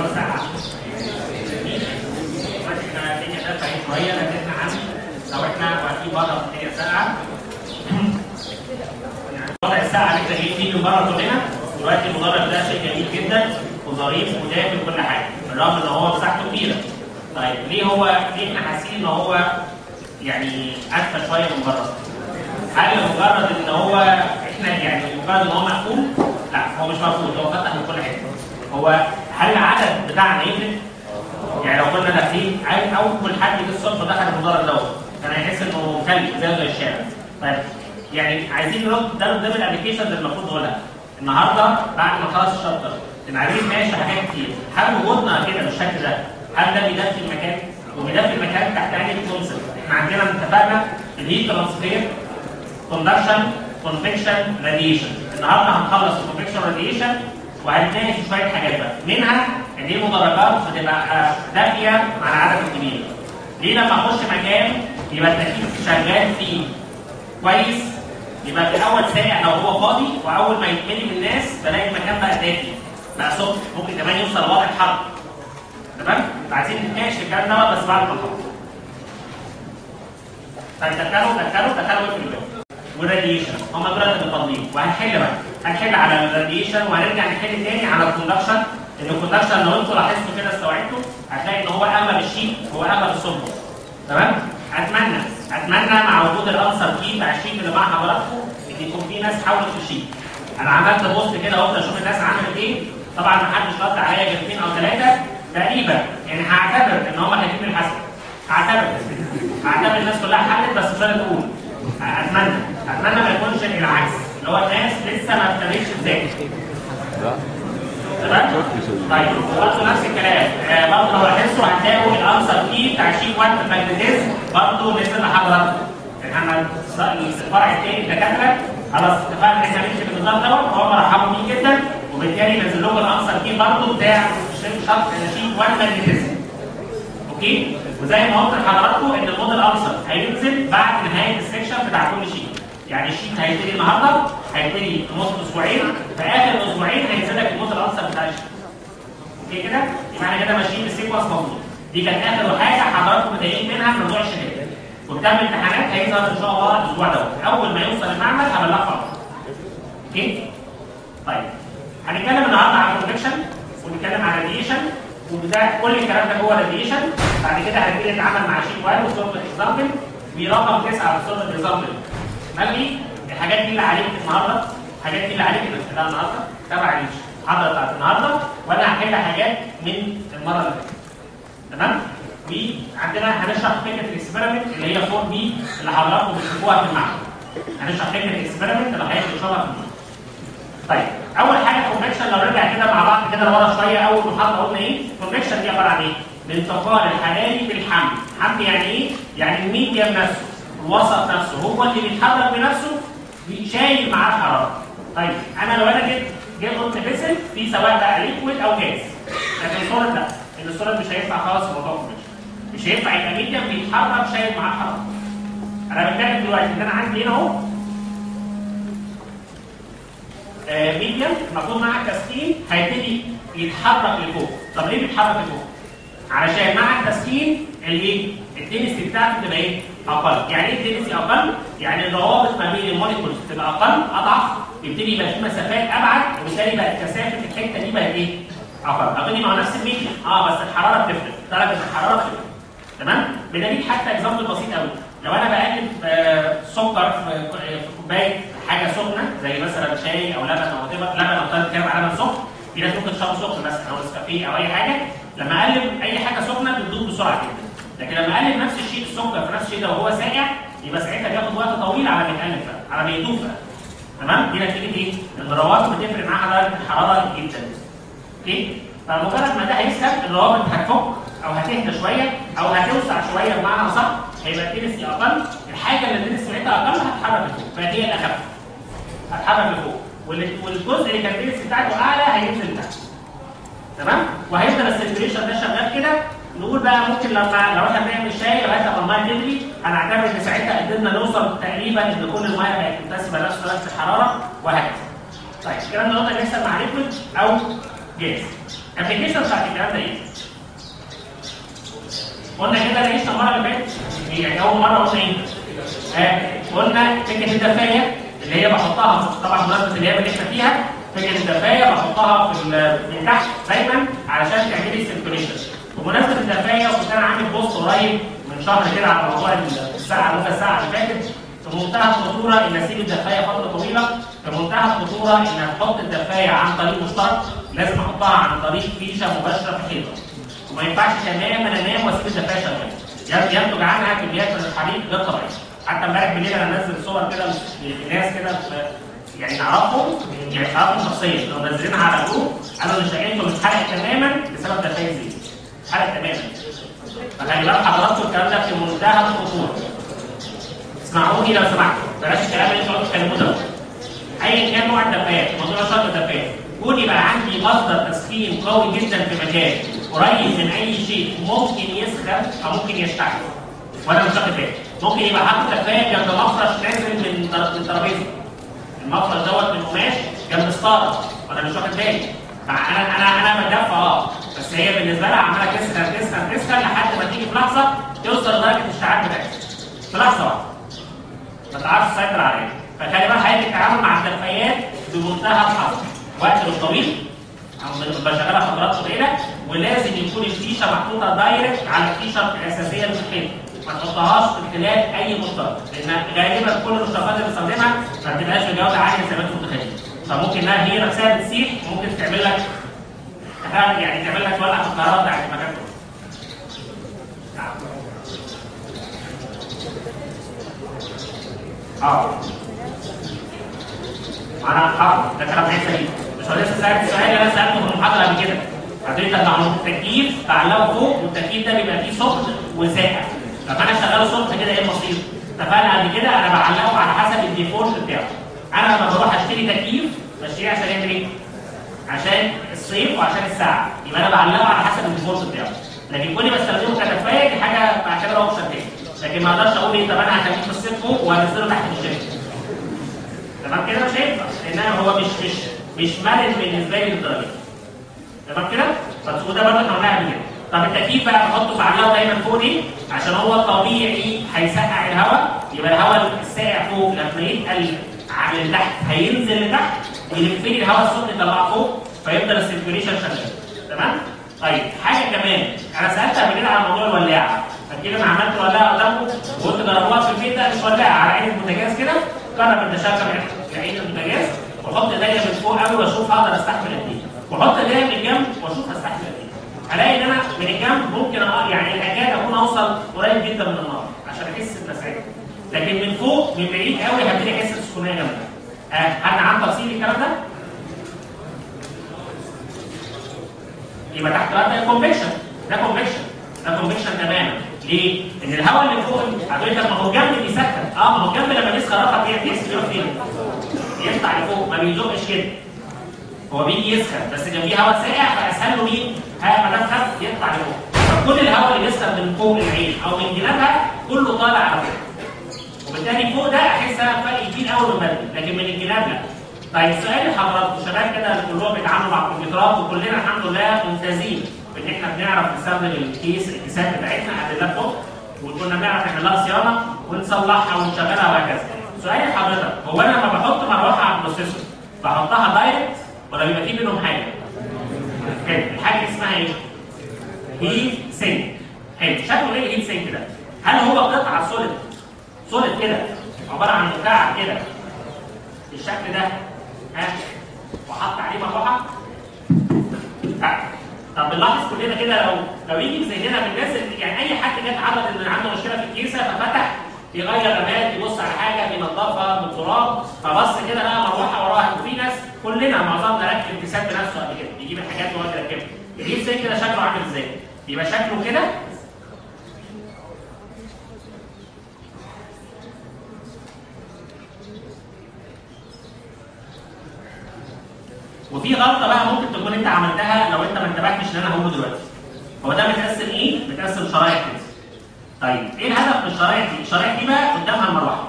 يعتبر ساعه دلوقتي احنا الدنيا دافعه شويه لكن عن لو احنا واقفين بره في الدنيا ساعه وضع الساعه اللي احنا جايين فيه من بره كلنا دلوقتي المدرج ده شيء جميل جدا وظريف ودافي وكل حاجه بالرغم ان هو مساحته كبيره. طيب ليه هو ليه احنا حاسين ان هو يعني ادفى شويه من بره؟ هل مجرد ان هو احنا يعني مجرد ان هو مقفول؟ لا هو مش مقفول هو فتح من كل حته. هو هل العدد بتاعنا يفرق؟ يعني لو كنا داخلين عارف اول حد جه الصبح دخل المدرج دوت كان هيحس انه مكلف زي زي الشارع. طيب يعني عايزين نرد ده قدام الابلكيشنز اللي المفروض نقولها. النهارده بعد ما خلص الشابتر العريس ماشي حاجات كتير هل وجودنا كده بالشكل ده هل ده بيدفي المكان وبيدفي المكان تحت انهي كونسبت احنا عندنا اتفقنا الهيت ترانسفير كوندكشن كونفكشن راديشن النهارده هنخلص الكونفكشن راديشن وهنتناقش في شويه حاجات بقى منها ان دي مدرجات بتبقى دافيه مع العدد الكبير ليه لما اخش مكان يبقى التكييف شغال فيه كويس يبقى في الاول ساقع لو هو فاضي واول ما يتملي بالناس بلاقي المكان بقى دافي بقى سخن ممكن كمان يوصل لوضع حرب تمام؟ عايزين نتناقش في الكلام دوت بس بعد ما نخلص. طيب دخلوا دخلوا دخلوا في البيت والراديشن هم دول اللي فاضيين وهنحل بقى هنحل على الراديشن وهنرجع نحل تاني على الكوندكشن ان الكوندكشن لو انتوا لاحظتوا كده استوعبتوا هتلاقي ان هو اغلب الشيت هو اغلب الصبح تمام؟ اتمنى اتمنى مع وجود الانسر كي بتاع الشيت اللي مع حضراتكم ان يكون في ناس حاولت في الشيت انا عملت بوست كده قلت اشوف الناس عملت ايه طبعا ما حدش رد عليا غير اثنين او ثلاثه تقريبا يعني هعتبر ان هم هيجيبوا الحسن هعتبر هعتبر الناس كلها حلت بس مش انا تقول اتمنى اتمنى ما يكونش العكس اللي هو الناس لسه ما ابتدتش تذاكر تمام؟ طيب برضه نفس الكلام آه برضه لو لاحظتوا هتلاقوا الانسر كي بتاع شيت 1 في الماجنتيزم برضه نزل لحضراتكم احنا الفرع الثاني الدكاتره خلاص اتفقنا ان احنا نمشي بالنظام دوت وهم رحبوا بيه جدا وبالتالي نزل لكم الانسر كي برضه بتاع شرط شيت 1 ماجنتيزم اوكي وزي ما قلت لحضراتكم ان الموديل انسر هينزل بعد نهايه السكشن بتاع كل شيت يعني الشيت هيبتدي النهارده هيبتدي لمده اسبوعين في اخر اسبوعين هينزل لك الموديل انسر بتاع الشيت اوكي كده يبقى احنا كده ماشيين بالسيكونس مظبوط دي كانت اخر حاجه حضراتكم متضايقين منها في موضوع الشهادات وكتاب الامتحانات هيظهر ان شاء الله الاسبوع دوت اول ما يوصل المعمل هبلغكم اوكي طيب هنتكلم النهارده عن الكونكشن ونتكلم عن الراديشن وده كل الكلام ده جوه الراديشن بعد كده هنبتدي نتعامل مع شيء 1 وصوره اكزامبل ورقم 9 في صوره اكزامبل مالي الحاجات دي اللي عليك النهارده الحاجات دي اللي عليك اللي بتحلها النهارده تبع المحاضره بتاعت النهارده وانا هحل حاجات من المره اللي فاتت تمام وعندنا هنشرح فكره الاكسبيرمنت اللي هي 4 بي اللي حضراتكم بتشوفوها في المعمل هنشرح فكره الاكسبيرمنت اللي حضرتك بتشوفها في المعمل طيب اول حاجه الكونفكشن لو نرجع كده مع بعض كده لورا شويه اول محاضره قلنا ايه الكونفكشن دي عباره عن ايه الانتقال الحراري بالحمل حمل يعني ايه يعني الميديم نفسه الوسط نفسه هو اللي بيتحرك بنفسه شايل معاه الحراره طيب انا لو انا جيت جيت قلت فيسل في سواء بقى ليكويد او جاز لكن الصوره لا ان الصوره مش هينفع خالص في موضوع الكونفكشن مش هينفع يبقى ميديم بيتحرك شايل معاه الحراره انا بتكلم دلوقتي ان انا عندي هنا اهو ميديم المفروض مع التسخين هيبتدي يتحرك لفوق طب ليه بيتحرك لفوق علشان مع التسخين الايه الدنسي بتاعته تبقى ايه اقل يعني ايه الدنسي اقل يعني الروابط ما بين الموليكولز تبقى اقل اضعف يبتدي يبقى في مسافات ابعد وبالتالي بقت كثافه الحته دي بقت ايه اقل اظن مع نفس الميديم اه بس الحراره بتفرق درجه الحراره بتفرق تمام بدليل حتى اكزامبل بسيط قوي لو انا بقلب سكر في كوبايه حاجه سخنه زي مثلا شاي او لبن او تبقى لبن او طيب كلام على لبن سخن في ناس ممكن تشرب سخن مثلا او نسكافيه او اي حاجه لما اقلب اي حاجه سخنه بتدوب بسرعه جدا لكن لما اقلب نفس الشيء السكر في نفس الشيء ده وهو ساقع يبقى ساعتها بياخد وقت طويل على ما يتقلب بقى على ما يدوب بقى تمام دي نتيجه ايه؟ الروابط بتفرق معاها درجه الحراره جدا اوكي فمجرد ما ده هيسخن الروابط هتفك او هتهدى شويه او هتوسع شويه بمعنى صح هيبقى الدنس اقل الحاجه اللي الدنس بتاعتها اقل هتتحرك لفوق فهي الاخف هتحرك لفوق والجزء اللي كان الدنس بتاعته اعلى هينزل تحت تمام وهيفضل السيركيوليشن ده شغال كده نقول بقى ممكن لما لو احنا بنعمل شاي لغايه لما الميه تغلي هنعتبر ان ساعتها قدرنا نوصل تقريبا ان كل الميه بقت متسمه نفس درجه الحراره وهكذا. طيب الكلام ده قلنا بيحصل مع ليكويد او جاز. الابلكيشن بتاعت الكلام ده ايه؟ قلنا كده نعيش المره اللي فاتت يعني اول مره قلنا ايه؟ آه قلنا فكره الدفايه اللي هي بحطها طبعا مناسبه اللي هي اللي احنا فيها فكره الدفايه بحطها في من تحت دايما علشان تعمل لي سيركوليشن ومناسبه الدفايه كنت انا عامل بوست قريب من شهر كده على موضوع الساعه ربع الساعه اللي فاتت في منتهى الخطوره ان اسيب الدفايه فتره طويله في منتهى الخطوره ان احط الدفايه عن طريق مشترك لازم احطها عن طريق فيشه مباشره في الحيطه وما ينفعش تماما انام واسيب الدفايه شغاله ينتج عنها كميات من الحديد غير طبيعيه حتى امبارح بالليل انا نزل صور كده لناس كده يعني نعرفهم يعني نعرفهم شخصيا لو منزلينها على جروب قالوا ان شقتهم اتحرقت تماما بسبب دفايه زيت اتحرقت تماما فخلي بالك حضراتكم الكلام ده في منتهى الخطوره اسمعوني لو سمحتوا بلاش الكلام اللي انتوا بتتكلموه ده ايا كان نوع الدفايات موضوع شرط الدفايات كون يبقى عندي مصدر تسخين قوي جدا في مكان قريب من اي شيء ممكن يسخن او ممكن يشتعل وانا مش واخد بالي ممكن يبقى حاطط دفايه جنب مفرش نازل من من ترابيزه المفرش دوت من قماش جنب ستاره وانا مش واخد بالي انا انا انا بدفع اه بس هي بالنسبه لها عماله تسخن تسخن تسخن لحد ما تيجي في لحظه توصل لدرجه الاشتعال بتاعتها في لحظه واحده ما تعرفش تسيطر عليها فخلي بالك حضرتك التعامل مع الدفايات بمنتهى الحذر وقت مش طويل بشغلها فترات قليله ولازم يكون الفيشه محطوطه دايركت على الفيشه الاساسيه اللي في الحيطه ما تحطهاش في خلال اي مشترك لان غالبا كل المشتركات اللي بنستخدمها ما بتبقاش بجوده عاليه زي ما انتم متخيلين فممكن انها هي نفسها بتسيح ممكن تعمل لك يعني تعمل لك ولع في الكهرباء بتاعت المكان كله. نعم. اه انا حاضر ده كلام عيسى سليم مش هو لسه سالت السؤال اللي انا سالته في المحاضره قبل كده حضرتك معلومه التكييف بعلقه فوق والتكييف ده بيبقى فيه سخن وساقع طب انا شغاله سخن كده ايه المصير؟ اتفقنا قبل كده انا بعلقه على حسب الديفولت بتاعه انا لما بروح اشتري تكييف بشتريه عشان يعمل ايه؟ عشان الصيف وعشان الساعه يبقى انا بعلقه على حسب الديفولت بتاعه لكن كوني بستخدمه كدفايه دي حاجه بعتبرها اوبشن تاني لكن ما اقدرش اقول ايه طب انا هخليه في الصيف فوق وهنزله تحت في الشتاء تمام كده مش هينفع لان هو مش مش مش مرن بالنسبه لي للدرجه تمام كده؟ وده برضه احنا قلناها قبل كده طب التكييف بقى بحطه بعلقه دايما فوق ليه؟ عشان هو طبيعي هيسقع الهواء يبقى الهواء الساقع فوق لما يتقل على تحت هينزل لتحت يلف لي الهواء السخن يطلع فوق فيفضل السيركيوليشن شغال تمام؟ طيب حاجه كمان انا سالت قبل كده على موضوع الولاعه فكده انا عملت ولاعه قدامكم وقلت جربوها في البيت ده مش ولاعه على عين البوتاجاز كده جرب انت شغل عين البوتاجاز واحط ايديا من فوق قوي واشوف هقدر استحمل قد ايه واحط ايديا من الجنب واشوف هستحمل قد ايه الاقي ان انا من الجنب ممكن أ... يعني اكاد اكون اوصل قريب جدا من النار عشان احس بمسافه لكن من فوق من بعيد قوي هبتدي احس بسخونيه جامده آه هل عن تفصيل الكلام ده؟ يبقى تحت بقى ده كونفكشن ده كونفكشن ده كونفكشن تماما ليه؟ ان الهواء اللي فوق هتقول لك ما هو الجنب بيسخن اه ما هو الجنب لما بيسخن رقم بيحس بيروح فين؟ يطلع لفوق ما بيزقش كده هو بيجي يسخن بس جنبيه هواء ساقع فاسهل له مين؟ ها ما دام خف يطلع لفوق فكل الهواء اللي بيسخن من فوق العين او من جنابها كله طالع على فوق وبالتالي فوق ده احس انا فرق كبير قوي من بدري لكن من الجناب لا طيب سؤال لحضراتكم شباب كده اللي كلهم بيتعاملوا مع الكمبيوترات وكلنا الحمد لله ممتازين ان احنا بنعرف نستخدم الكيس الكيسات بتاعتنا قبل اللابتوب وكنا بنعرف نعمل لها صيانه ونصلحها ونشغلها وهكذا. سؤال لحضرتك هو انا لما بحط مروحه على البروسيسور بحطها دايركت ولا بيبقى فيه بينهم حاجه؟ حلو الحاجه اسمها ايه؟ هيت سينك حلو شكله ايه الهيت سينك ده؟ هل هو قطعه سوليد سوليد كده عباره عن مكعب كده بالشكل ده ها وحط عليه مروحه؟ لا طب بنلاحظ كلنا كده لو لو يجي في ذهننا من الناس اللي يعني اي حد جه اتعرض ان عنده مشكله في الكيسه ففتح يغير رماد يبص على حاجه بينظفها من تراب فبص كده لقى مروحه وراها وفي ناس كلنا معظمنا ركب كيسات بنفسه قبل كده يجيب الحاجات وهو يركبها يجيب زي كده شكله عامل ازاي؟ يبقى شكله كده وفي غلطه بقى ممكن تكون انت عملتها لو انت ما انتبهتش اللي انا هقوله دلوقتي. هو ده متقسم ايه؟ متقسم شرايح كده. طيب ايه الهدف من الشرايح دي؟ الشرايح دي بقى قدامها المروحه.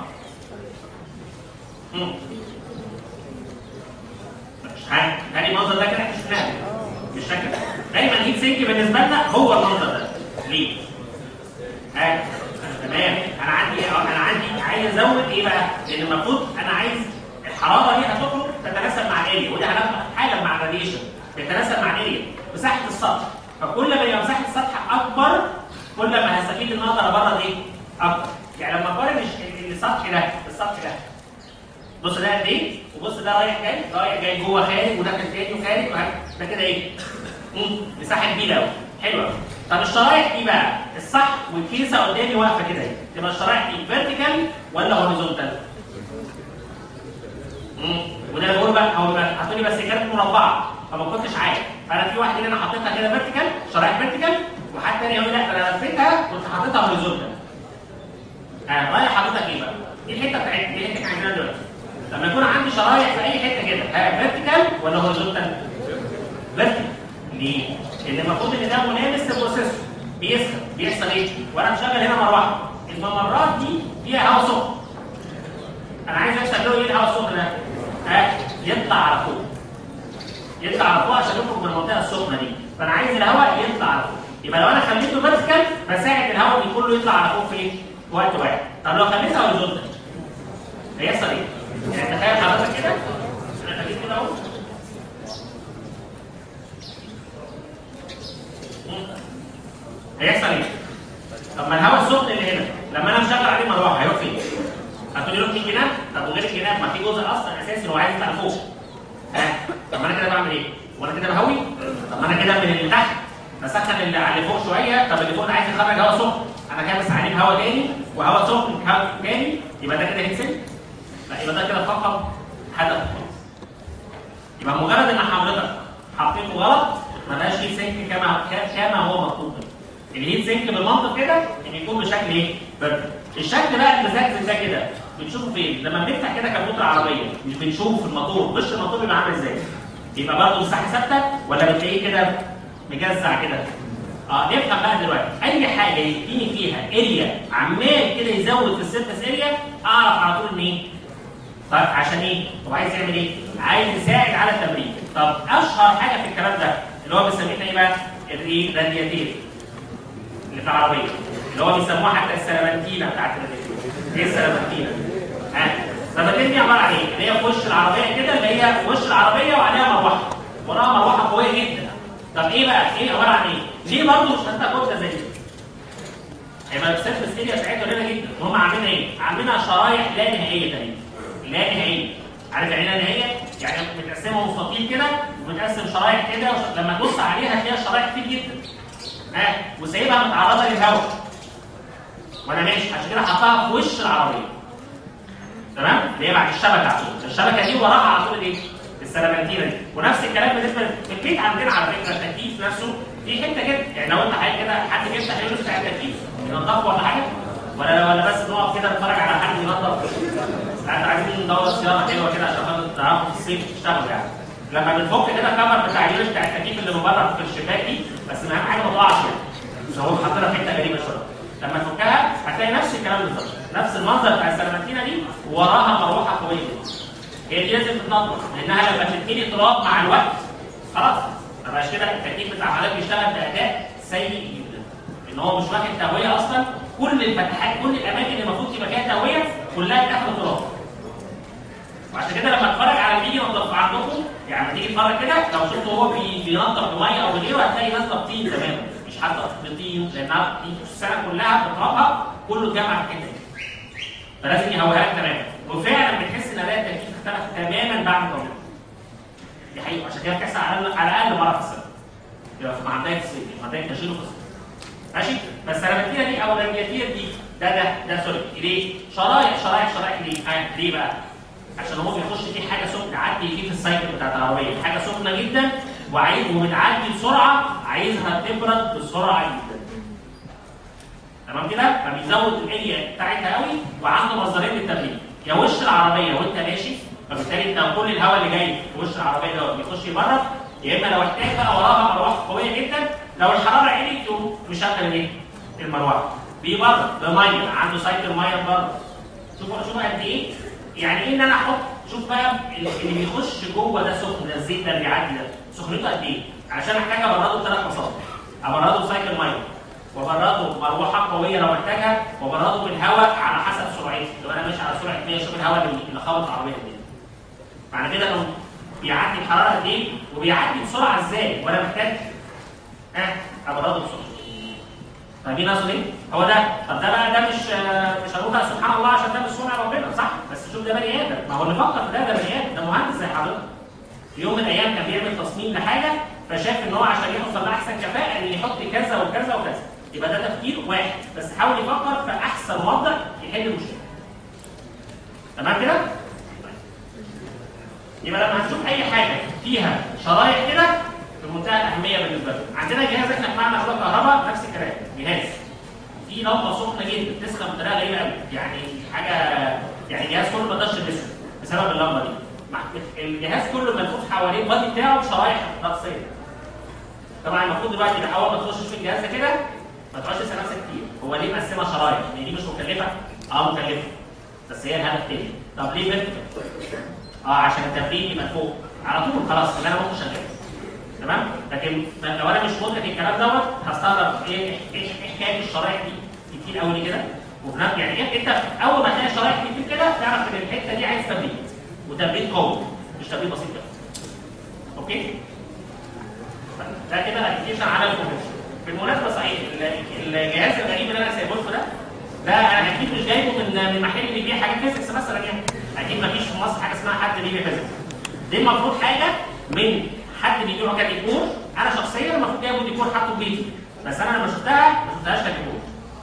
مم. مش حاجه، تاني المنظر ده كده احنا شفناه بالشكل ده. سينك بالنسبه لنا هو المنظر ده ليه؟ ها تمام انا عندي انا عندي عايز ازود ايه بقى؟ لان المفروض انا عايز الحراره دي هتخرج تتناسب مع الاريا وده هناخد حالا مع الراديشن بيتناسب مع الاريا مساحه السطح فكل ما يبقى مساحه السطح اكبر كل ما هستفيد ان اقدر ابرد ايه؟ اكتر يعني لما اقارن الش- السطح ده بالسطح ده بص ده قد ايه وبص ده رايح جاي رايح جاي جوه خارج وداخل تاني وخارج وهكذا. ده كده ايه؟ مم، مساحه كبيره قوي حلوه طب الشرايح دي بقى الصح والكيسه قدامي واقفه كده اهي تبقى الشرايح دي فيرتيكال ولا هوريزونتال؟ مم. وده اللي بقول بقى هو بقى هتقولي بس كانت مربعه فما كنتش عارف فانا في واحد اللي انا حطيتها كده فيرتيكال شرايح فيرتيكال وحد تاني يقول لي لا ده انا لفيتها كنت حاططها هوريزونتال اه رايح حضرتك ايه بقى؟ دي الحته بتاعتنا دي الحته اللي عندنا دلوقتي لما يكون عندي شرايح في اي حته كده ها فيرتيكال ولا هوريزونتال؟ فيرتيكال ليه؟ لان المفروض ان ده ملامس للبروسيسور بيسخن بيحصل ايه؟ وانا مشغل هنا مروحه الممرات دي فيها هواء سخن انا عايز يحصل له ايه الهواء السخن ده؟ ها يطلع على فوق يطلع على فوق عشان يخرج من المنطقه السخنه دي فانا عايز الهواء يطلع على فوق يبقى لو انا خليته فيرتيكال بساعد الهواء اللي كله يطلع على فوق في ايه؟ في وقت واحد طب لو خليتها هوريزونتال هيحصل ايه؟ يعني تخيل حضرتك كده انا خليت كده اهو هيحصل ايه؟ طب ما الهواء السخن اللي هنا لما انا مشغل عليه مروحه هيروح فين؟ هتقولي له في الجناب طب وغير الجناب ما في جزء اصلا اساسي هو عايز يطلع فوق ها طب ما انا كده بعمل ايه؟ وانا كده بهوي؟ طب ما انا كده من اللي تحت بسخن اللي على اللي فوق شويه طب اللي فوق ده عايز يخرج هواء سخن انا كابس عليه هواء تاني وهواء سخن هواء تاني يبقى ده كده هيتسد لا يبقى ده كده فقط هدف خالص يبقى مجرد ان حضرتك حطيته غلط ما بقاش هيت سينك كما كما هو مطلوب منه. الهيت سينك بالمنطق كده ان يكون بشكل ايه؟ فيرتيكال. الشكل بقى المزاجزج ده كده بنشوفه فين؟ لما بنفتح كده كبوت العربيه مش بنشوفه في الموتور وش الموتور بيبقى عامل ازاي؟ بيبقى برضه مساحه ثابته ولا بتلاقيه كده مجزع كده؟ اه نفهم بقى دلوقتي اي حاجه يديني فيها اريا عمال كده يزود في السيرفس اريا اعرف على طول ان ايه؟ طيب عشان ايه؟ هو عايز يعمل ايه؟ عايز يساعد على التمرين. طب اشهر حاجه في الكلام ده اللي هو بيسميها ايه بقى؟ الايه؟ رادياتير. اللي في العربيه. اللي هو بيسموها حتى السلامنتينا بتاعت الرادياتير. ايه السلامنتينا؟ ها؟ السلامنتينا دي عباره عن ايه؟ اللي هي في وش العربيه كده اللي هي في وش العربيه وعليها مروحه. وراها مروحه قويه جدا. طب ايه بقى؟ ايه عباره عن ايه؟ ليه برضه مش هتبقى كتله زي دي؟ هيبقى السيرفس اريا بتاعتها قليله جدا وهم عاملينها ايه؟ عاملينها شرايح لا نهائيه تقريبا لا نهائيه عارف يعني ايه لا نهائيه؟ يعني متقسمه مستطيل كده ومتقسم شرايح كده وش... لما تبص عليها هتلاقيها شرايح كتير جدا ها وسايبها متعرضه للهواء وانا ماشي عشان كده حطها في وش العربيه تمام؟ اللي هي بعد الشبكه على طول الشبكه دي وراها على طول ايه؟ السلامنتينا دي ونفس الكلام بالنسبه في البيت عندنا على فكره التكييف نفسه في حته كده يعني لو انت حاجه كده حد بيفتح يقول بتاع التكييف ينضفه ولا حاجه ولا ولا بس نقف كده نتفرج على حد ينضف احنا عايزين ندور صيانه حلوه كده عشان خاطر تعرفوا في الصيف تشتغلوا يعني لما بنفك كده الكفر بتاع اليونت بتاع التكييف اللي من بره في الشباك دي بس اهم حاجه ما تقعش يعني بس هو حاطينها في حته غريبه شويه لما تفكها هتلاقي نفس الكلام بالظبط نفس المنظر بتاع السلامتينا دي وراها مروحه قويه جدا هي دي لازم تتنظف لانها لما تبتدي تراب مع الوقت خلاص ما بقاش كده التكييف بتاع حضرتك بيشتغل باداء سيء جدا ان هو مش واخد تهويه اصلا كل الفتحات كل الاماكن اللي المفروض يبقى فيها تهويه كلها داخل تراب وعشان كده لما اتفرج على الفيديو نضف عندكم يعني لما تيجي تتفرج كده لو شفته هو بي- بينضف بميه او بغيره هتلاقي نازله بطين تماما مش حتى بطين لانها دي السنه كلها بترابها كله اتجمع في الحته دي فلازم يهويها لك تماما وفعلا بتحس ان اداء التكييف اختلف تماما بعد التمرين دي حقيقه عشان كده بتحصل على الأقل- على الاقل مره في السنه يبقى في مع بدايه الصيف مع بدايه تشغيله في الصيف ماشي بس الرماتينا دي او الرمياتير دي ده ده ده سوري ليه؟ شرايح شرايح شرايح ليه؟ ها ليه بقى؟ عشان هو بيخش فيه حاجه سخنه عدي فيه في السايكل بتاعت العربيه حاجه سخنه جدا وعايز وبتعدي بسرعه عايزها تبرد بسرعه جدا تمام كده؟ فبيزود الاريا بتاعتها قوي وعنده مصدرين للتبريد يا وش العربيه وانت ماشي فبالتالي انت كل الهواء اللي جاي في وش العربيه ده بيخش يبرد يا اما لو احتاج بقى وراها مروحه قويه جدا لو الحراره عليت يقوم مشغل الايه؟ المروحه بيبرد بميه عنده سايكل ميه بره شوفوا شوفوا قد ايه يعني ايه ان انا احط شوف بقى اللي بيخش جوه ده سخن ده الزيت ده اللي بيعدي ده سخنته قد ايه؟ عشان احتاج ابرده بثلاث مصادر ابرده سايكل ميه وبرده مروحه قويه لو محتاجها وبرده بالهواء على حسب سرعتي لو انا ماشي على سرعه 100 شوف الهواء اللي اللي خبط العربيه دي معنى كده انه بيعدي الحراره قد ايه وبيعدي بسرعه ازاي وانا محتاج ها ابرده بسرعه فاهمين اقصد ايه؟ هو ده طب ده بقى ده مش آه، مش هنقول بقى سبحان الله عشان ده مش صنع ربنا صح بس شوف ده بني ادم ما هو اللي فكر في ده ده بني ادم ده مهندس زي حضرتك في يوم من الايام كان بيعمل تصميم لحاجه فشاف ان هو عشان يوصل لاحسن كفاءه ان يحط كذا وكذا وكذا يبقى ده تفكير واحد بس حاول يفكر في احسن وضع يحل المشكله تمام كده؟ يبقى لما هنشوف اي حاجه فيها شرايح كده في منتهى الاهميه بالنسبه لنا عندنا جهاز احنا في معمل اولى كهرباء نفس الكلام جهاز في لمبه سخنه جدا بتسخن بطريقه غريبه قوي يعني حاجه يعني الجهاز كله ما يقدرش يلبسها بسبب اللمبه دي مع- الجهاز كله ملفوف حواليه البادي بتاعه بشرايح رأسيه طبعا المفروض دلوقتي ده اول ما تخش في الجهاز ده كده ما تقعدش تسال نفسك كتير هو ليه مقسمه شرايح؟ يعني دي مش مكلفه؟ اه مكلفه بس هي الهدف تاني طب ليه فيرتيكال؟ اه عشان التبريد يبقى فوق على طول خلاص يبقى انا ممكن شغال تمام لكن لو انا مش مدرك الكلام دوت هستغرب ايه ايه ايه حكايه الشرايح دي كتير قوي كده وفي نفس يعني إيه انت اول ما تلاقي شرايح كتير كده تعرف ان الحته دي عايز تبريد وتبريد قوي مش تبريد بسيط كده اوكي ده كده ابلكيشن على الكمبيوتر بالمناسبه صحيح ال- الجهاز الغريب اللي انا سايبه لكم ده ده انا اكيد مش جايبه من من محل بيبيع حاجات فيزيكس مثلا يعني اكيد ما فيش في مصر حاجه اسمها حد بيبيع فيزيكس دي المفروض حاجه من حد بيبيعه كديكور انا شخصيا المفروض جايبه ديكور حاطه في بيتي بس انا لما شفتها ما شفتهاش كديكور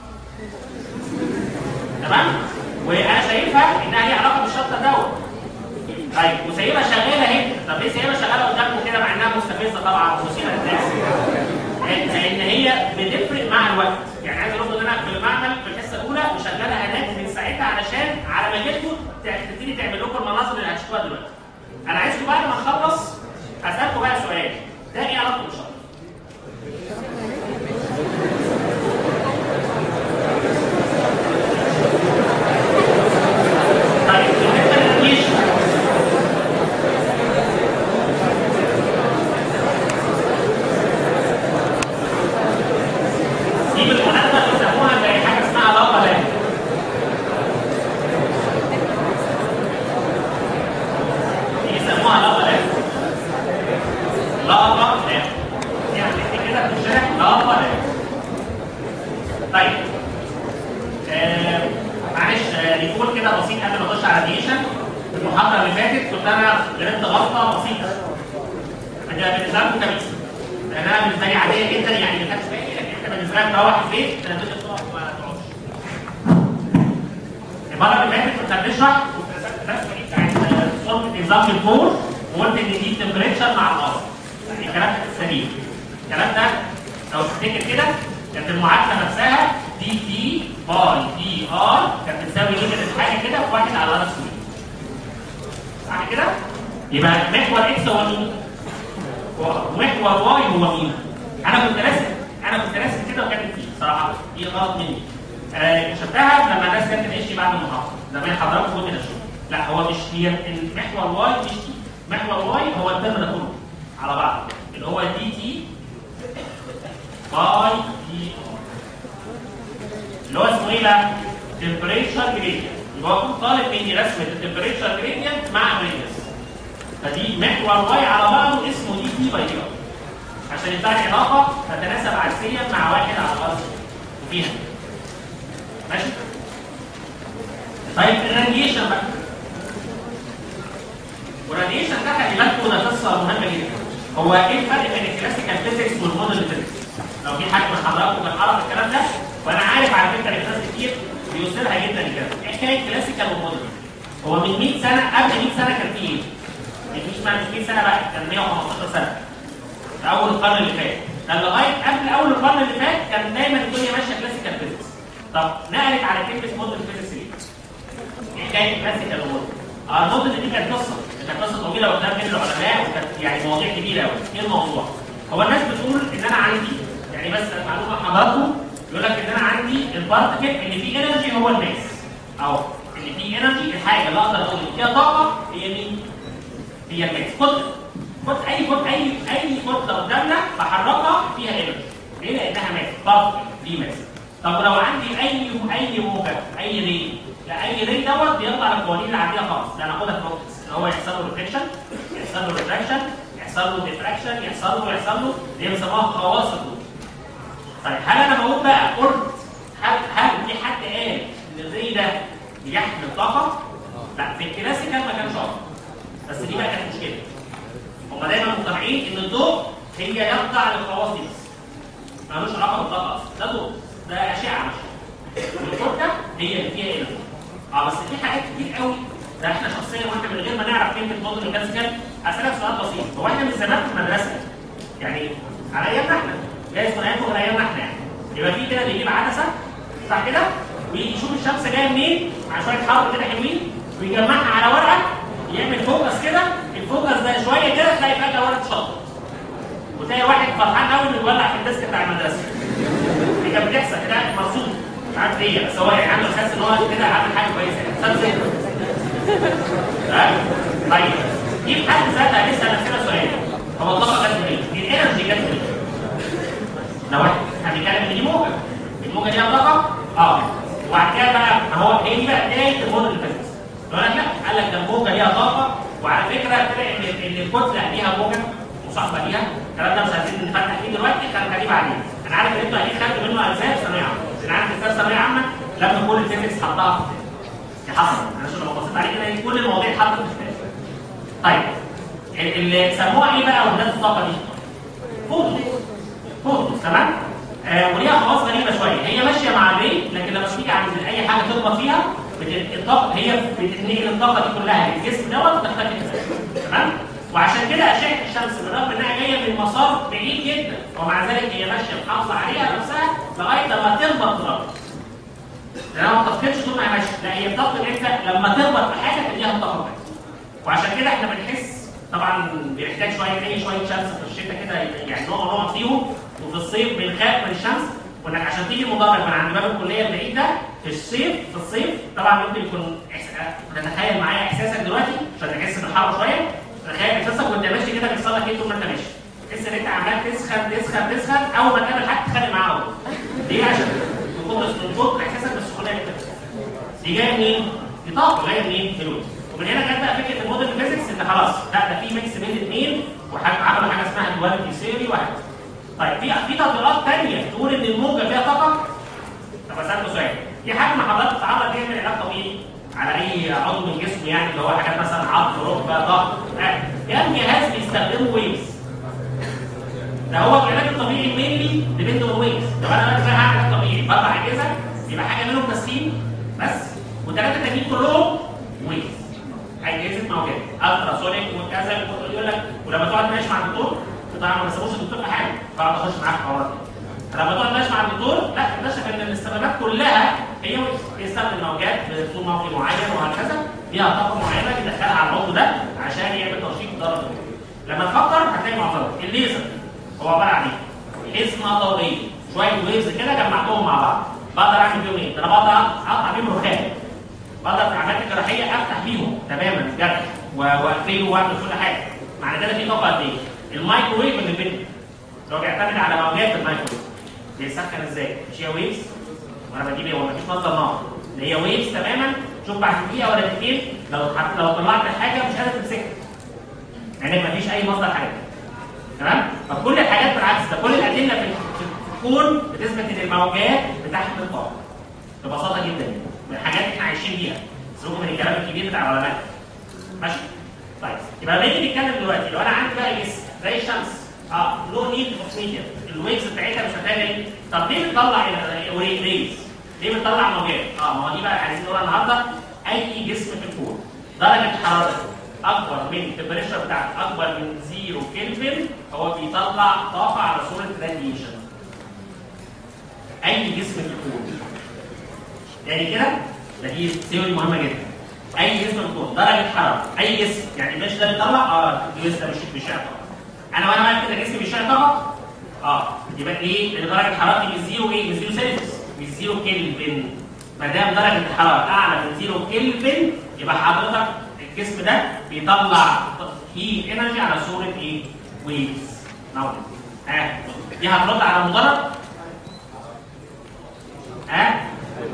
تمام وانا شايفها انها ليها علاقه بالشطه دوت طيب وسايبها شغاله اهي طب ليه سايبها شغاله قدامكم كده مع انها مستفزه طبعا ومثيره للناس لان هي بتفرق مع الوقت يعني عايز اقول ان انا في المعمل في الحصه الاولى مشغلها هناك من ساعتها علشان على ما جيتكم تبتدي تعمل لكم المناظر اللي هتشوفوها دلوقتي انا عايزكم بعد ما نخلص اسالكم بقى سؤال ده ايه علاقته بالشطه؟ طيب بالنسبه للريشن دي بالمناسبه بيسموها زي حاجه اسمها لابا لاب دي بيسموها لابا لاب لابا لاب يعني دي كده بتشرح لابا لاب طيب آه، معلش آه، ريكول كده بسيط قبل ما اخش على الراديشن في المحاضره اللي فاتت كنت انا غلطت غلطه بسيطه هتبقى بالنسبه لكم كبيسه لانها بالنسبه لي عاديه جدا يعني ما خدتش بالي لكن انت بالنسبه لك تروح البيت تنزل تقف ما تقعدش المره اللي فاتت كنت بنشرح كنت رسمت الرسمه دي بتاعت صوره نظام الفور وقلت ان دي تمبريتشر مع الارض يعني الكلام سليم الكلام ده لو تفتكر كده كانت المعادله نفسها دي تي باي دي ار كانت بتساوي ليميت حاجه كده في واحد على ار سكوير صح كده؟ يبقى محور اكس هو مين؟ ومحور واي هو مين؟ انا كنت راسم انا كنت راسم كده وكاتب فيه صراحه دي غلط مني. آه شفتها لما الناس كانت تمشي بعد المحاضره زمان حضراتكم كنت اشوف لا هو مش هي المحور واي مش دي محور واي هو الترم ده كله على بعض اللي هو دي تي باي دي اللي هو اسمه ايه بقى؟ temperature gradient يبقى هو كنت طالب مني رسمه التمبريتشر gradient مع radius فدي محور واي على بعضه اسمه دي تي باي دي ار عشان يبقى العلاقه تتناسب عكسيا مع واحد على الارض وفيها ماشي طيب الراديشن بقى والراديشن ده خلي بالكم ده قصه مهمه جدا هو ايه الفرق بين الكلاسيكال فيزيكس والمودرن فيزيكس لو في حد من حضراتكم كان قرا الكلام ده وانا عارف على فكره ان ناس كتير بيوصلها جدا لكده ايه حكايه كلاسيكال ومودرن هو من 100 سنه قبل 100 سنه كان في ايه؟ مش معنى 100 سنه بقى كان 115 سنه في اول القرن اللي فات كان لغايه قبل اول القرن اللي فات كان دايما الدنيا ماشيه كلاسيكال فيزيكس طب نقلت على كلمه مودرن فيزيكس ليه؟ ايه حكايه كلاسيكال ومودرن؟ اه المودرن دي كانت قصه كانت قصه طويله قدام كل العلماء وكانت يعني مواضيع كبيره قوي ايه الموضوع؟ هو الناس بتقول ان انا عندي يعني بس معلومه حضراتكم يقول لك ان انا عندي البارتكل اللي فيه انرجي هو الماس اهو اللي فيه انرجي الحاجه اللي اقدر اقول إن فيها طاقه هي مين؟ هي الماس كتله كتله اي كتله اي اي كتله قدامنا بحركها فيها انرجي ايه طاقه دي مثلا طب ولو عندي اي اي موجه اي ري لا اي ري دوت بيطلع للقوانين العاديه خالص ده هناخدها في اوبتكس اللي هو يحصل له ريفليكشن يحصل له ريفراكشن يحصل له ديفراكشن يحصل له يحصل له اللي هي بيسموها خواص الضوء طيب هل انا بقول بقى قلت هل هل في حد قال ان الري ده بيحمل طاقه؟ لا في الكلاسيكال ما كانش قصد بس دي بقى كانت مشكله هم دايما مقتنعين ان الضوء هي يخضع للخواص دي بس ملوش علاقه بالطاقه اصلا ده ضوء ده اشعه مش والكتله هي اللي فيها ايه اه بس في حاجات كتير قوي ده احنا شخصيا واحنا من غير ما نعرف كلمه موديل الكلاسيكال اسالك سؤال بسيط هو احنا من زمان في المدرسه يعني على ايامنا احنا جايز من ايامكم غير ايامنا احنا يعني يبقى في كده بيجيب عدسه صح كده ويجي يشوف الشمس جايه منين مع شويه حر كده حلوين ويجمعها على ورقه يعمل فوكس كده الفوكس ده شويه كده تلاقي فجاه ورقه شطه وتلاقي واحد فرحان قوي انه يولع في الديسك بتاع المدرسه دي كانت بتحصل كده مبسوط مش عارف ليه بس هو يعني عنده احساس ان هو كده عامل حاجه كويسه يعني احساس طيب دي في حد ذاتها نسال نفسنا سؤال هو الطاقه جت منين؟ دي الانرجي جت منين؟ لو احنا هنتكلم ان دي موجه الموجه دي لها طاقه؟ اه وبعد كده بقى ما هو هي دي بقى بدايه الموديل الفيزيكس يقول لك لا قال لك ده الموجه ليها طاقه وعلى فكره طلع ان ان الكتله ليها موجه مصاحبه ليها الكلام ده مش عايزين نفتح فيه دلوقتي كان خليه بعدين انا عارف ان انتوا اكيد خدتوا منه اجزاء في ثانويه عامه بس انا عارف ان ثانويه عامه لما كل الفيزيكس حطها في دي حصل انا عشان لما بصيت عليه كده كل المواضيع اتحطت في الكتاب طيب اللي سموها ايه بقى وحدات الطاقه دي؟ فوتوس فوتوس تمام؟ آه وليها خواص غريبه شويه هي ماشيه مع الري لكن لما تيجي عند اي حاجه تخبط فيها بت- الطاقه هي بتتنقل الطاقه دي كلها للجسم دوت وتختفي تمام؟ وعشان كده اشعه الشمس بالرغم انها جايه من مسار بعيد جدا ومع ذلك هي ماشيه محافظه عليها نفسها لغايه لما تخبط في الارض. لانها ما بتفقدش طول ما هي ماشيه، لا هي بتفقد امتى؟ لما تخبط في حاجه تديها الطاقه بتاعتها. وعشان كده احنا بنحس طبعا بنحتاج شويه اي شويه شمس في الشتاء كده يعني نقعد نقعد فيهم وفي الصيف بنخاف من الشمس وانك عشان تيجي مدرج من عند باب الكليه البعيد ده في الصيف في الصيف طبعا ممكن يكون إحس- تتخيل معايا احساسك دلوقتي عشان تحس بالحر شويه تخيل احساسك وانت ماشي كده بيحصل لك ايه طول ما انت ماشي تحس ان انت عمال تسخن تسخن تسخن اول ما تقابل حد تتخانق معاه على طول. ليه عشان من كتر من كتر احساسك بالسخونيه اللي انت فيها. دي جايه منين؟ دي طاقه جايه منين؟ فلوس ومن هنا جت بقى فكره المودرن فيزيكس ان خلاص لا ده في ميكس بين الاثنين وعملوا حاجه اسمها دواليتي ثيوري وهكذا. طيب في في تطبيقات ثانيه تقول ان الموجه فيها طاقه طب اسالكم سؤال في حد من حضرتك اتعرض يعمل علاج طبيعي على اي عضو من جسمه يعني اللي هو حاجات مثلا عضل ركبه ضغط آه، كام جهاز بيستخدموا ويفز ده هو العلاج الطبيعي مينلي ديبند اون ويفز لو انا دلوقتي رايح اعمل علاج طبيعي بطلع اجهزه يبقى حاجه منهم تسخين بس وثلاثه تانيين كلهم ويفز اجهزه موجات الترا سونيك وكذا يقول لك ولما تقعد تناقش مع الدكتور طبعا ما بسيبوش الدكتور في حاجه بقعد اخش معاه في الحوارات دي لما تقعد تناقش مع الدكتور لا تكتشف ان الاستخدامات كلها هي ويفز بيستخدم موجات بطول موجي معين وهكذا ليها طاقه معينه بيدخلها على العضو ده عشان يعمل تنشيط درجه لما تفكر هتلاقي معضله الليزر هو عباره عن ايه؟ حزمه ضوئيه شويه ويفز كده جمعتهم مع بعض بقدر اعمل بيهم ايه؟ ده انا بقدر اقطع بيهم رخام بقدر في العمليات الجراحيه افتح بيهم تماما جرح و- واقفله واعمل كل حاجه معنى كده في طاقه قد ايه؟ المايكروويف اللي بينهم اللي هو بيعتمد على موجات المايكروويف بيسخن ازاي؟ مش هي ويفز وانا بجيب ايه؟ هو مفيش مصدر نار اللي هي ويفز تماما شوف بعد دقيقه ولا دقيقتين لو حت- لو طلعت حاجه مش قادر تمسكها يعني مفيش اي مصدر حاجه تمام؟ فكل الحاجات بالعكس ده كل الادله في في الكون بتثبت ان الموجات بتحمل طاقه ببساطه جدا يعني من الحاجات اللي احنا عايشين بيها سيبكم من الكلام الكبير بتاع العلماء ماشي؟ طيب يبقى لما نيجي نتكلم دلوقتي لو انا عندي بقى جسم زي الشمس اه له نيد اوف ميديا الويفز بتاعتها مش محتاجه ايه؟ طب ليه بتطلع ريز؟ ليه بتطلع موجات؟ اه ما هو دي بقى عايزين نقولها النهارده اي جسم في الكون درجه حرارته اكبر من التمبريتشر بتاعته اكبر من زيرو كلفن هو بيطلع طاقه على صوره راديشن اي جسم في الكون يعني كده ده دي ثيوري مهمه جدا اي جسم في الكون درجه حراره اي جسم يعني مش ده بيطلع اه الجسم ده مش بيشع طاقه انا وانا واقف كده جسمي بيشع طاقه اه يبقى ايه لان درجه حرارتي من زيرو ايه من زيرو سيلسيوس من زيرو كلفن ما دام درجه الحراره اعلى من زيرو كلفن يبقى حضرتك الجسم ده بيطلع هيت انرجي على صوره ايه؟ ويفز نور ها دي هترد على مجرد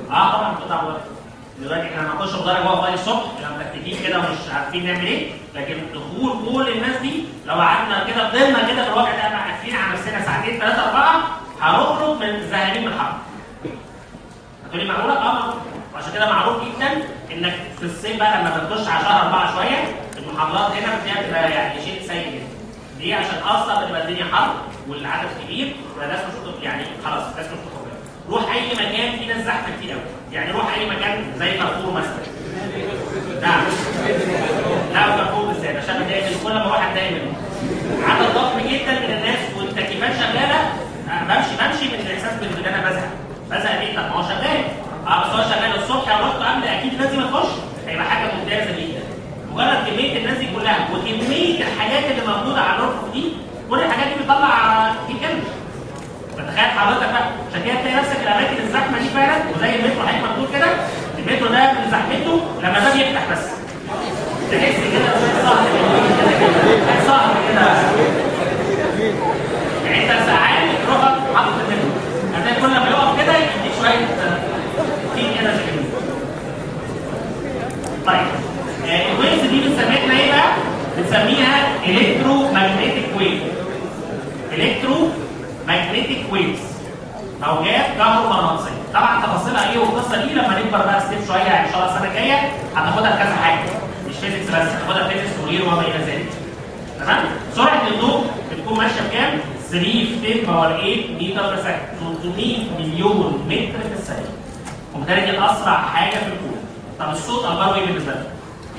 اه طبعا قطع غيار دلوقتي احنا هنخش في درجه جوه فاضي الصبح احنا متكتكين كده ومش عارفين نعمل ايه لكن دخول كل الناس دي لو قعدنا كده فضلنا كده في الوضع ده قاعدين على نفسنا ساعتين ثلاثه اربعه هنخرج من زهقانين من الحرب. هتقولي معقوله؟ اه معقوله وعشان كده معروف جدا انك في الصيف بقى لما بتخش على شهر اربعه شويه المحاضرات هنا بتلاقيها بتبقى يعني شيء سيء جدا. ليه؟ عشان اصلا بتبقى الدنيا حر والعدد كبير والناس مش يعني خلاص الناس مش متقبله. روح اي مكان فيه ناس زحمه كتير قوي يعني روح اي مكان زي كارفور مثلا نعم لا كارفور بالذات عشان دايما كل ما واحد دايما عدد ضخم جدا من الناس والتكييفات شغاله آه، بمشي بمشي من الاحساس بان انا بزهق بزهق ليه؟ طب ما هو شغال اه بس هو شغال الصبح لو رحت قبل اكيد لازم اخش هيبقى حاجه ممتازه جدا مجرد كميه الناس دي كلها وكميه الحاجات اللي موجوده على الرفوف دي كل الحاجات دي بتطلع كيميكال فتخيل حضرتك بقى عشان كده تلاقي نفسك الاماكن الزحمه دي فعلا وزي المترو حضرتك مكتوب كده المترو ده من زحمته لما الباب يفتح بس تحس كده زي صهر كده صهر كده يعني انت ساعات تروح حاطط المترو هتلاقي كل ما يقف كده يديك شويه في كده زي كده طيب آه، الويفز دي بنسميها ايه بقى؟ بنسميها الكترو ماجنتيك ويف الكترو ماجنتيك ويفز موجات كهرومغناطيسيه طبعا تفاصيلها ايه والقصه دي لما نكبر بقى ستيب شويه يعني ان شاء الله السنه الجايه هتاخدها في كذا حاجه مش فيزيكس بس هتاخدها فيزيكس وغيره وما الى ذلك تمام سرعه الضوء بتكون ماشيه بكام 3 في 10 باور 8 متر في ثانيه 300 مليون متر في الثانيه وبالتالي دي اسرع حاجه في الكون طب الصوت اخباره ايه بالنسبه لك؟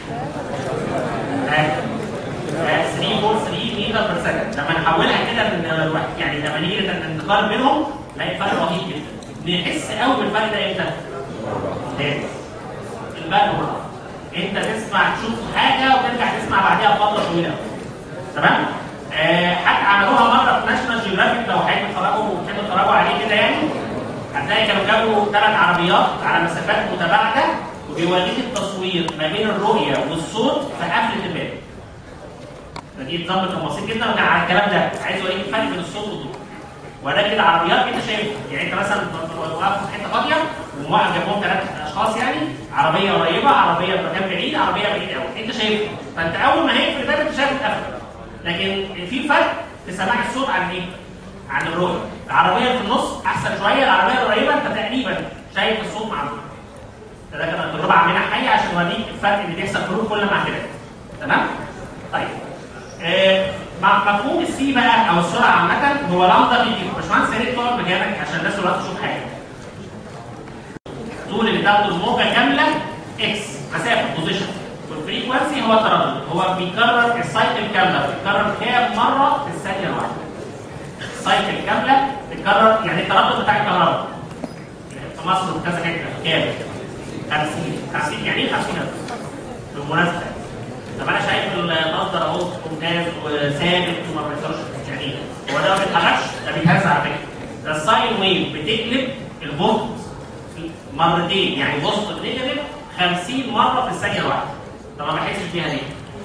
3 4 3 متر بير سكند لما نحولها كده من يعني لما نيجي نقارن بينهم نلاقي فرق رهيب جدا نحس قوي بالفرق ده امتى؟ تاني البرق والرعد انت تسمع تشوف حاجه وترجع تسمع بعديها فتره طويله قوي تمام؟ آه حتى عملوها مره في ناشونال جيوغرافيك لو حابب تتفرجوا وتحبوا تتفرجوا عليه كده يعني هتلاقي كانوا جابوا ثلاث عربيات على مسافات متباعده وبيوريك التصوير ما بين الرؤيه والصوت في قفله الباب. فدي نظام كان بسيط جدا وكان على الكلام ده عايز اوريك الفرق بين الصوت والضوء. وده كده عربيات انت شايفها يعني انت مثلا واقف في حته فاضيه وموقف جنبهم ثلاث اشخاص يعني عربيه قريبه عربيه في مكان بعيد عربيه بعيد قوي انت شايفها فانت اول ما هيقفل الباب انت شايف اتقفل لكن في فرق في سماع الصوت عن ايه؟ عن الرؤيه العربيه اللي في النص احسن شويه العربيه القريبه انت تقريبا شايف الصوت مع الضوء ده كان تجربه عاملينها حيه عشان اوريك الفرق اللي بيحصل في كل مع كده تمام؟ طيب آه مع مفهوم السي بقى او السرعه عامه هو لامدا في كيلو باشمهندس يا ريت تقعد مكانك عشان الناس كلها تشوف حاجه الطول اللي بتاخده الموجه كامله اكس مسافه بوزيشن والفريكونسي هو التردد هو بيكرر السايكل كامله بيتكرر كام مره في الثانيه الواحده السايكل كامله بتكرر يعني التردد بتاع الكهرباء في مصر وفي كذا حته كام 50 50 يعني ايه 50 هرتز بالمناسبه طب انا شايف المصدر اهو ممتاز وثابت وما بيحصلش يعني هو ده ما بيتحركش ده بيتهز على فكره ده الساين ويف بتقلب الفولت مرتين يعني بوزيتيف نيجاتيف 50 مره في الثانيه الواحده طب ما بحسش بيها ليه؟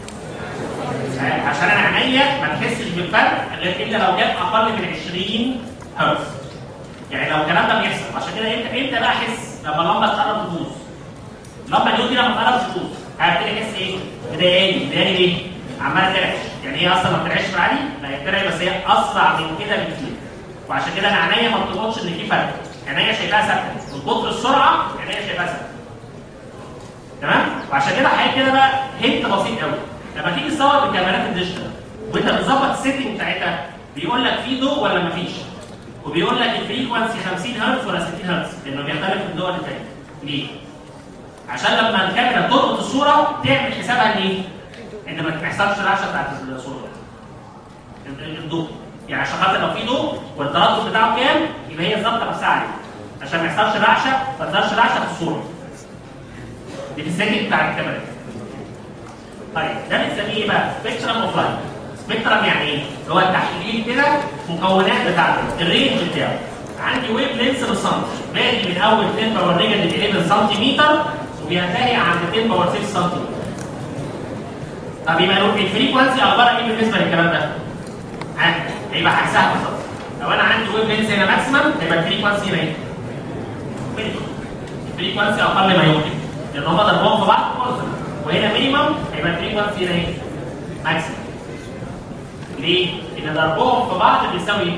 عشان انا عينيا ما بحسش بالفرق غير الا لو جاب اقل من 20 هرتز يعني لو الكلام ده بيحصل عشان كده امتى امتى بقى احس لما اللمبه تقرب تبوظ اللمبه اليوم دي لما تقرب تبوظ هبتدي احس ايه؟ مضايقاني مضايقاني ليه؟ عماله ترعش يعني هي اصلا ما بترعش في العادي؟ لا هي بترعش بس هي اسرع من كده بكتير وعشان كده انا عينيا ما بتلقطش ان في فرق عينيا شايفاها ثابته من كتر السرعه عينيا شايفاها ثابته تمام؟ وعشان كده حاجه كده بقى هنت بسيط قوي لما تيجي تصور بالكاميرات الديجيتال وانت بتظبط السيتنج بتاعتها بيقول لك في ضوء ولا مفيش وبيقول لك الفريكونسي 50 هرتز ولا 60 هرتز لانه بيختلف من دول للتانيه ليه؟ عشان لما الكاميرا تلقط الصوره تعمل حسابها ان ايه؟ ان ما تحصلش الرعشه بتاعت الصوره الضوء يعني عشان خاطر لو في ضوء والتردد بتاعه كام يبقى هي الظبطه نفسها عليه عشان ما يحصلش رعشه ما تظهرش رعشه في الصوره دي في السيتنج بتاع الكاميرا طيب ده بنسميه ايه بقى؟ سبيكترم اوف لايت سبيكترم يعني ايه؟ هو التحليل كده مكونات بتاعته الرينج بتاعه عندي ويف لينس بالسنتي بادي من اول 10 باور نيجاتيف 11 سنتيمتر وبينتهي عند 10 باور 6 سنتيمتر طب يبقى لو الفريكونسي اخبارها ايه بالنسبه للكلام ده؟ ها هيبقى عكسها بالظبط لو انا عندي ويف لينس هنا ماكسيمم هيبقى الفريكونسي هنا ايه؟ مينيمم فريكونسي اقل ما يمكن لان هم ضربهم في بعض كونستنت وهنا مينيمم هيبقى الفريكونسي هنا ايه؟ ماكسيمم ليه؟ ان ضربهم في بعض بيساوي ايه؟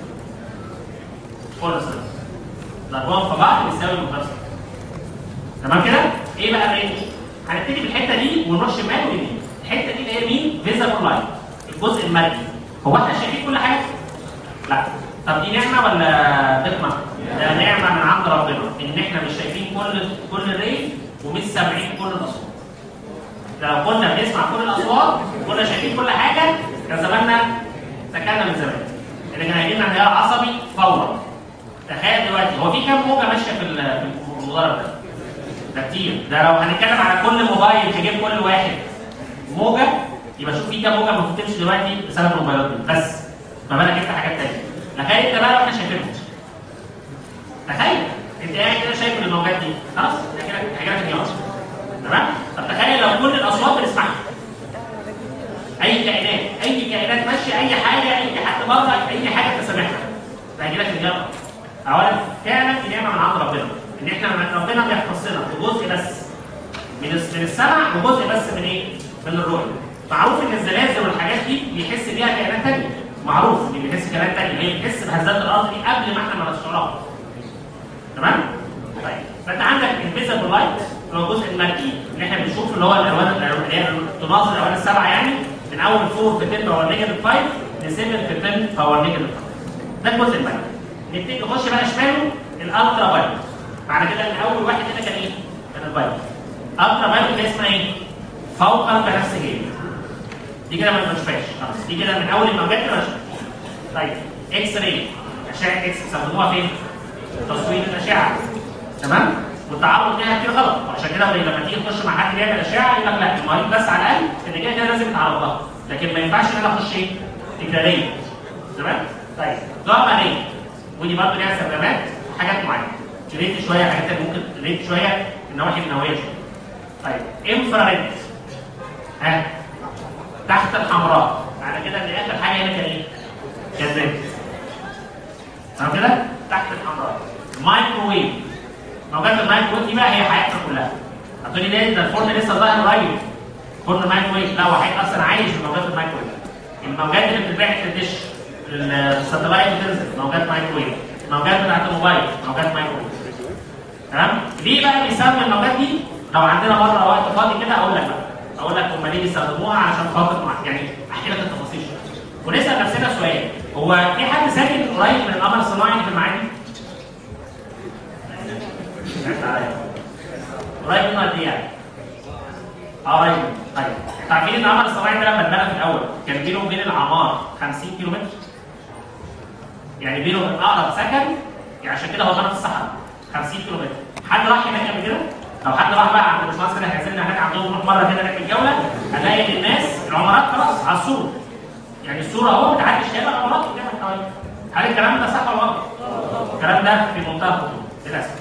كونستنت ضربهم في بعض بيساوي كونستنت تمام كده؟ ايه بقى الرينج؟ هنبتدي بالحته دي ونروح شمال ويمين الحته دي اللي هي مين؟ فيزابل لاين الجزء المرئي هو احنا شايفين كل حاجه؟ لا طب دي نعمه ولا نقمه؟ ده نعمه من عند ربنا ان احنا مش شايفين كل كل الري ومش سامعين كل الاصوات. لو كنا بنسمع كل الاصوات وكنا شايفين كل حاجه كان زماننا سكننا من زمان. اللي كان هيجي لنا انهيار عصبي فورا. تخيل دلوقتي هو في كام موجه ماشيه في ال- في المضارب ده؟ ده كتير ده لو هنتكلم على كل موبايل تجيب كل واحد موجه يبقى شوف في كام موجه المفروض تمشي دلوقتي بسبب الموبايلات دي بس ما بالك انت حاجات تانيه تخيل انت بقى لو احنا شايفينهم تخيل انت قاعد كده شايف الموجات دي خلاص ده كده حاجات انهيار تمام طب تخيل لو كل الاصوات بنسمعها اي كائنات اي كائنات ماشيه اي حاجه اي حد بره اي حاجه انت سامعها ده هيجي لك انهيار اولا فعلا دي نعمه من عند ربنا ان احنا ربنا بيختصنا بجزء بس من الس- من السمع وجزء بس من ايه؟ من الرؤيه. معروف ان الزلازل والحاجات دي بيحس بيها كائنات تانية. معروف ان بيحس كائنات تانية هي بتحس بهزات الارض دي قبل ما احنا ما نشعرها. تمام؟ طيب فانت عندك الفيزبل لايت اللي هو الجزء المرئي اللي احنا بنشوفه اللي هو الالوان اللي هي تناظر الالوان السبعه يعني من اول 4 في 10 باور نيجاتيف 5 ل 7 في 10 باور نيجاتيف 5. ده الجزء المرئي. نبتدي نخش بقى شماله الالترا وايت. معنى كده ان اول واحد هنا كان ايه؟ كان الفايت. الترا فايلوت اللي اسمها ايه؟ فوق البنفسجيه. دي كده ما بنشوفهاش خلاص دي كده من اول الموجات كده ما بنشوفهاش. طيب اكس راي اشعه اكس بيستخدموها فين؟ تصوير الاشعه تمام؟ والتعرض ليها كتير غلط عشان كده لما تيجي تخش مع حد بيعمل اشعه يقول لك لا المريض بس على الاقل ان كده كده لازم يتعرض لها لكن ما ينفعش ان انا اخش ايه؟ تكراريه تمام؟ طيب جاما راي ودي برضه ليها استخدامات حاجات معينه ريت شويه حاجات اللي ممكن ريت شويه النواحي النوويه شويه طيب انفراريد ها تحت الحمراء معنى كده ان اخر حاجه هنا كان ايه؟ كان ريد تمام كده؟ تحت الحمراء مايكروويف موجات المايكروويف دي بقى هي حياتنا كلها هتقولي ليه ده الفرن لسه ظاهر قريب فرن مايكروويف لا هو حقيقي اصلا عايش في موجات المايكروويف الموجات اللي بتتباع في الدش الساتلايت بتنزل موجات مايكروويف موجات بتاعت الموبايل موجات مايكروويف تمام ليه بقى بيسمى الموجات دي لو عندنا مره وقت فاضي كده اقول لك بقى اقول لك هم ليه بيستخدموها عشان خاطر مع- يعني احكي لك التفاصيل شويه ونسال نفسنا سؤال هو في حد ساكن قريب من القمر الصناعي في المعادي؟ قريب منه قد ايه يعني؟ اه قريب طيب انتوا عارفين ان القمر الصناعي ده لما اتبنى في الاول كان بينه وبين العمار 50 كيلو متر؟ يعني بينه وبين اقرب سكن يعني عشان كده هو اتبنى في الصحراء 50 كيلو متر حد راح هناك قبل كده؟ لو حد راح بقى عند الباشمهندس كده هيعزمنا هناك عندهم نروح مره كده هناك الجوله هنلاقي ان الناس العمارات خلاص على السور يعني الصوره اهو بتعدي الشارع العمارات قدامك حوالي هل الكلام ده صح ولا غلط؟ الكلام ده في منتهى الخطوره للاسف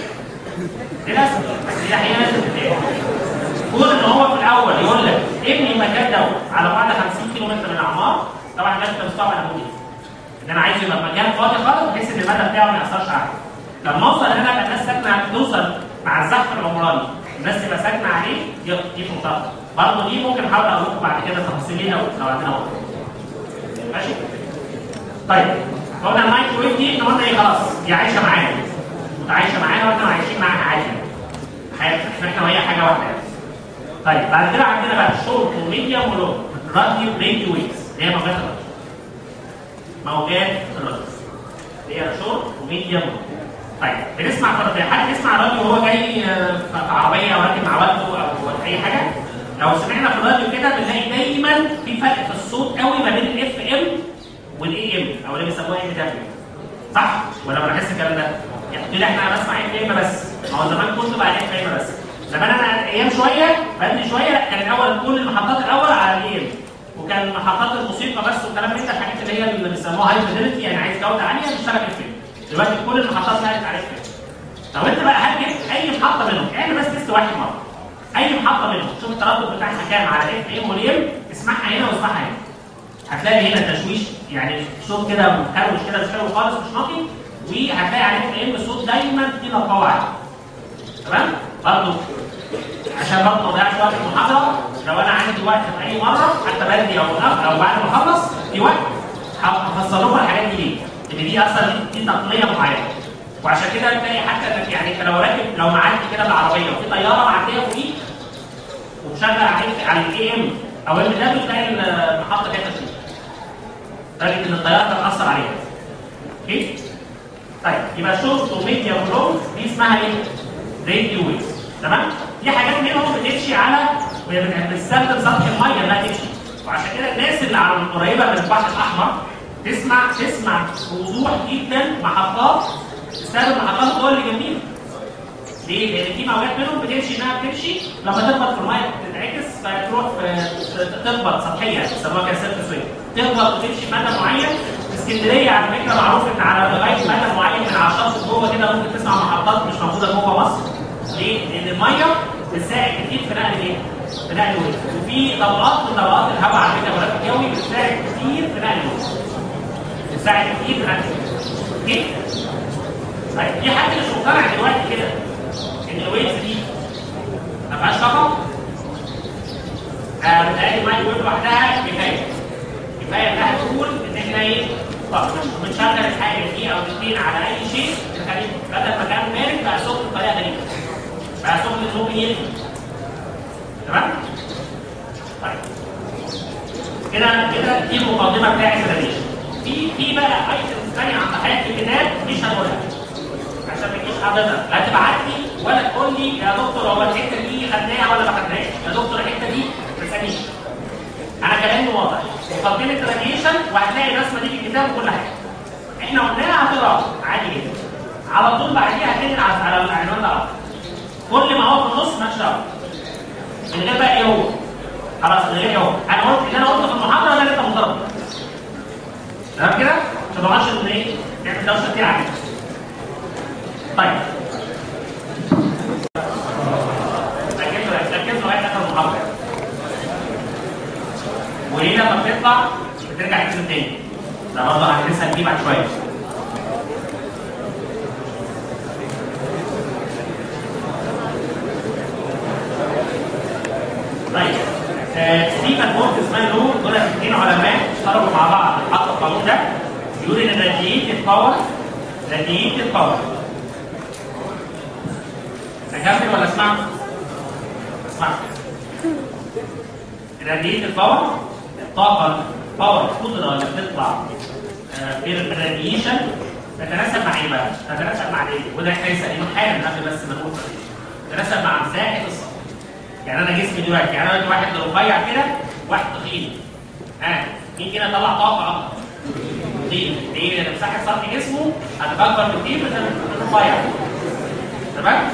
للاسف بس دي احيانا لازم تتقال كون ان هو في الاول يقول لك ابني المكان دوت على بعد 50 كيلو متر من العمار طبعا الناس بتستوعب انا بقول ايه ان انا عايز يبقى مكان فاضي خالص بحيث ان المدى بتاعه ما ياثرش عليه لما اوصل ان انا ابقى الناس ساكنه توصل مع الزحف العمراني الناس تبقى ساكنه عليه دي دي في منتهى برضه دي ممكن احاول اقول لكم بعد كده تفاصيل ليها لو عندنا وقت ماشي طيب قلنا المايكرويف دي احنا قلنا ايه خلاص دي عايشه معانا متعايشه معانا واحنا عايشين معاها عادي حياتنا احنا احنا وهي حاجه واحده يعني. طيب بعد كده عندنا بقى شورت وميديوم ولو راديو راديو ويفز اللي هي موجات الراديو موجات الراديو اللي هي شورت وميديوم ولو طيب بنسمع في حد بيسمع راديو وهو جاي آه، في عربيه او راكب مع والده او اي حاجه لو سمعنا في الراديو كده بنلاقي دايما في فرق في الصوت قوي ما بين الاف ام والاي ام او اللي بيسموها ام دبليو صح ولا ما بحس الكلام ده؟ يعني كده احنا بسمع اف ام بس ما هو زمان كله بقى اف ام بس زمان انا ايام شويه بدري شويه لا كان الاول كل المحطات الاول على الاي ام وكان محطات الموسيقى بس والكلام من ده الحاجات اللي هي اللي بيسموها هاي فيدلتي يعني عايز جوده عاليه بتشتغل اف ام دلوقتي كل المحطات بقت على اف ام لو انت بقى هات اي محطه منهم اعمل بس تيست واحد مره اي محطه منهم شوف التردد بتاعها كام على اف ام والام اسمعها هنا واسمعها هنا هتلاقي هنا تشويش يعني صوت كده مكروش كده مش حلو خالص مش نقي وهتلاقي على اف ام الصوت دايما في نقاوه عاليه تمام برضه عشان برضه ما اضيعش وقت في المحاضره لو انا عندي وقت في اي مره حتى بدري او متاخر او بعد ما اخلص في وقت هفصل لكم الحاجات دي ليه؟ ان دي اصلا دي, دي تقنيه معينه وعشان كده تلاقي حتى انك يعني انت لو راكب لو معدي كده بالعربيه وفي طياره معديه فوقيك ومشغل عليك على الاي ام او ام دبليو تلاقي المحطه كده تشوف لدرجه ان الطياره تتاثر عليها اوكي؟ طيب يبقى شورت وميديا ولونج دي اسمها ايه؟ راديو ويفز تمام؟ في حاجات منهم بتمشي على بتستخدم سطح الميه انها تمشي وعشان كده الناس اللي على القريبه من البحر الاحمر تسمع تسمع بوضوح جدا محطات تستخدم محطات الضوء اللي جنبينا ليه؟ لان في موجات منهم بتمشي انها بتمشي لما تخبط في الميه بتتعكس فتروح في تخبط سطحيه بيسموها كده سيرفس ويف تخبط وتمشي في مدى معين في اسكندريه على فكره معروف ان على لغايه مدى معين من على الشط جوه كده ممكن تسمع محطات مش موجوده جوه مصر ليه؟ لان الميه بتساعد كتير في نقل ايه؟ في نقل الويف وفي طبقات من طبقات الهواء على فكره الغلاف الجوي بتساعد كتير في نقل الويف بتساعد كتير في نقل الويف اوكي؟ طيب في حد مش مقتنع دلوقتي كده ان الويفز دي ما فيهاش طاقه؟ آه بتهيألي المايك ويف لوحدها كفايه كفايه انها تقول ان احنا ايه؟ طب بنشغل الحاجه دي او الاثنين على اي شيء نخليه بدل ما كان بارد بقى سخن بطريقه غريبه بقى سخن ممكن يلفت تمام؟ طيب كده كده دي المقدمه بتاعت الراديشن في في بقى ايتمز ثانيه عن حياه الكتاب مش هنقولها عشان ما تجيش حضرتك لا تبعت لي ولا تقول لي يا دكتور هو الحته دي خدناها ولا ما خدناهاش يا دكتور الحته دي ما تسالنيش انا كلامي واضح مقدمه الراديشن وهتلاقي الرسمه دي في الكتاب وكل حاجه احنا قلناها هتقراها عادي جدا على طول بعديها هتنقل على على العنوان ده على طول. كل ما هو في النص مالكش دعوه من غير بقى ايه هو خلاص من غير ايه هو انا قلت اللي انا قلته في المحاضره ده اللي انت مضطر تمام كده؟ عشان ما نقعدش ان ايه نعمل دوشه كتير عليك طيب ركزوا ركزوا لغايه اخر المحاضره وليه لما بتطلع بترجع تنزل تاني ده برضه هندرسها دي بعد شويه طيب آه، ستيفن بورتس مان لو دول اثنين علماء اشتركوا مع بعض حطوا القانون ده يقول ان الرادييتد باور رادييتد باور اكمل ولا اسمع؟ اسمع الرادييتد باور الطاقه باور القدره اللي بتطلع آه، في الراديشن تتناسب مع ايه بقى؟ تتناسب مع ايه؟ وده احنا سالينه حالا قبل بس ما نقول تتناسب مع مساحه السطح يعني انا جسمي دلوقتي يعني انا دلوقتي واحد رفيع كده واحد تخين ها مين كده طلع طاقه اكتر؟ تخين ليه؟ لان مساحه سطح جسمه هتكبر بكتير من الرفيع تمام؟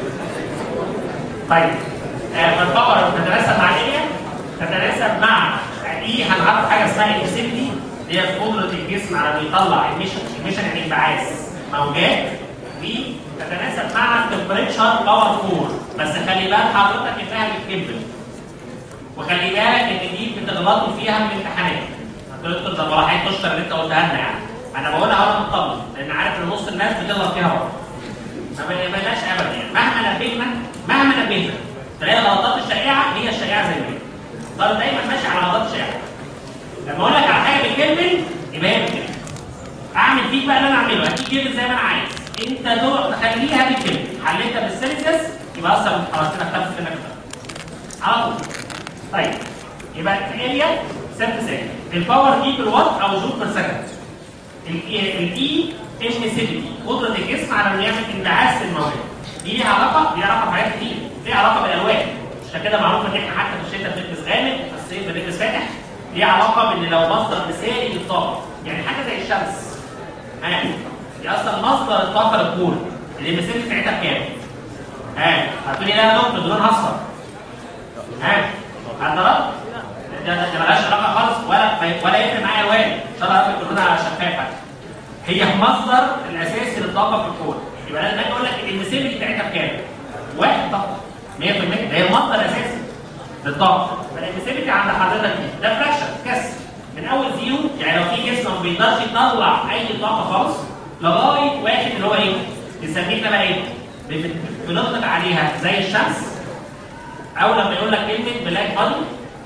طيب آه فالباور تتناسب مع ايه؟ تتناسب مع دي هنعرف حاجه اسمها الاسيبتي اللي هي قدره الجسم على انه يطلع الميشن الميشن يعني انبعاث موجات دي تتناسب مع التمبريتشر باور فور بس خلي بالك حضرتك انها بتكمل وخلي بالك ان دي بتغلطوا فيها من الامتحانات هتدخل ده مراحل تشكر اللي انت قلتها لنا يعني انا بقولها وانا مطمن لان عارف ان نص الناس بتغلط فيها برضه ما بلاش ابدا يعني مهما نبهنا مهما نبهنا تلاقي الغلطات الشائعه هي الشائعه زي ما هي ضل دايما ماشي على غلطات شائعه لما اقول لك على حاجه بتكمل يبقى هي بتكمل اعمل فيك بقى اللي انا اعمله هديك كلمه زي ما انا عايز انت دور تخليها بتكمل حليتها بالسيلسيوس يبقى اصلا خلاص كده خفف منك على طول طيب يبقى الاريا سنت سكند الباور دي بالوات او جول بير سكند الاي اميسيبيتي قدره الجسم على انه يعمل انبعاث للمواد دي ليها علاقه ليها علاقه بحاجات كتير ليها علاقه بالالوان عشان كده معروف ان احنا حتى في الشتاء بنلبس غامق في الصيف بنلبس فاتح ليها علاقه بان لو مصدر مثالي للطاقه يعني حاجه زي الشمس ها دي اصلا مصدر الطاقه للكون الاميسيبيتي بتاعتها بكام؟ ها هتقولي لا يا دكتور بدون اصفر ها هتضرب ده ده ملهاش علاقه خالص ولا ولا يفرق معايا الوان ان شاء الله ربنا يكون شفافه هي المصدر الاساسي للطاقه في الكون يبقى لازم اجي اقول لك الاميسيبيتي بتاعتها بكام؟ واحد طاقه 100% ده هي المصدر الاساسي للطاقه فالاميسيبيتي عند حضرتك دي ده فراكشن كسر من اول زيرو يعني لو في جسم ما بيقدرش يطلع اي طاقه خالص لغايه واحد اللي هو ايه؟ بنسميه احنا بقى ايه؟ بت- بنطلق عليها زي الشمس او لما يقول لك كلمه بلاك بادي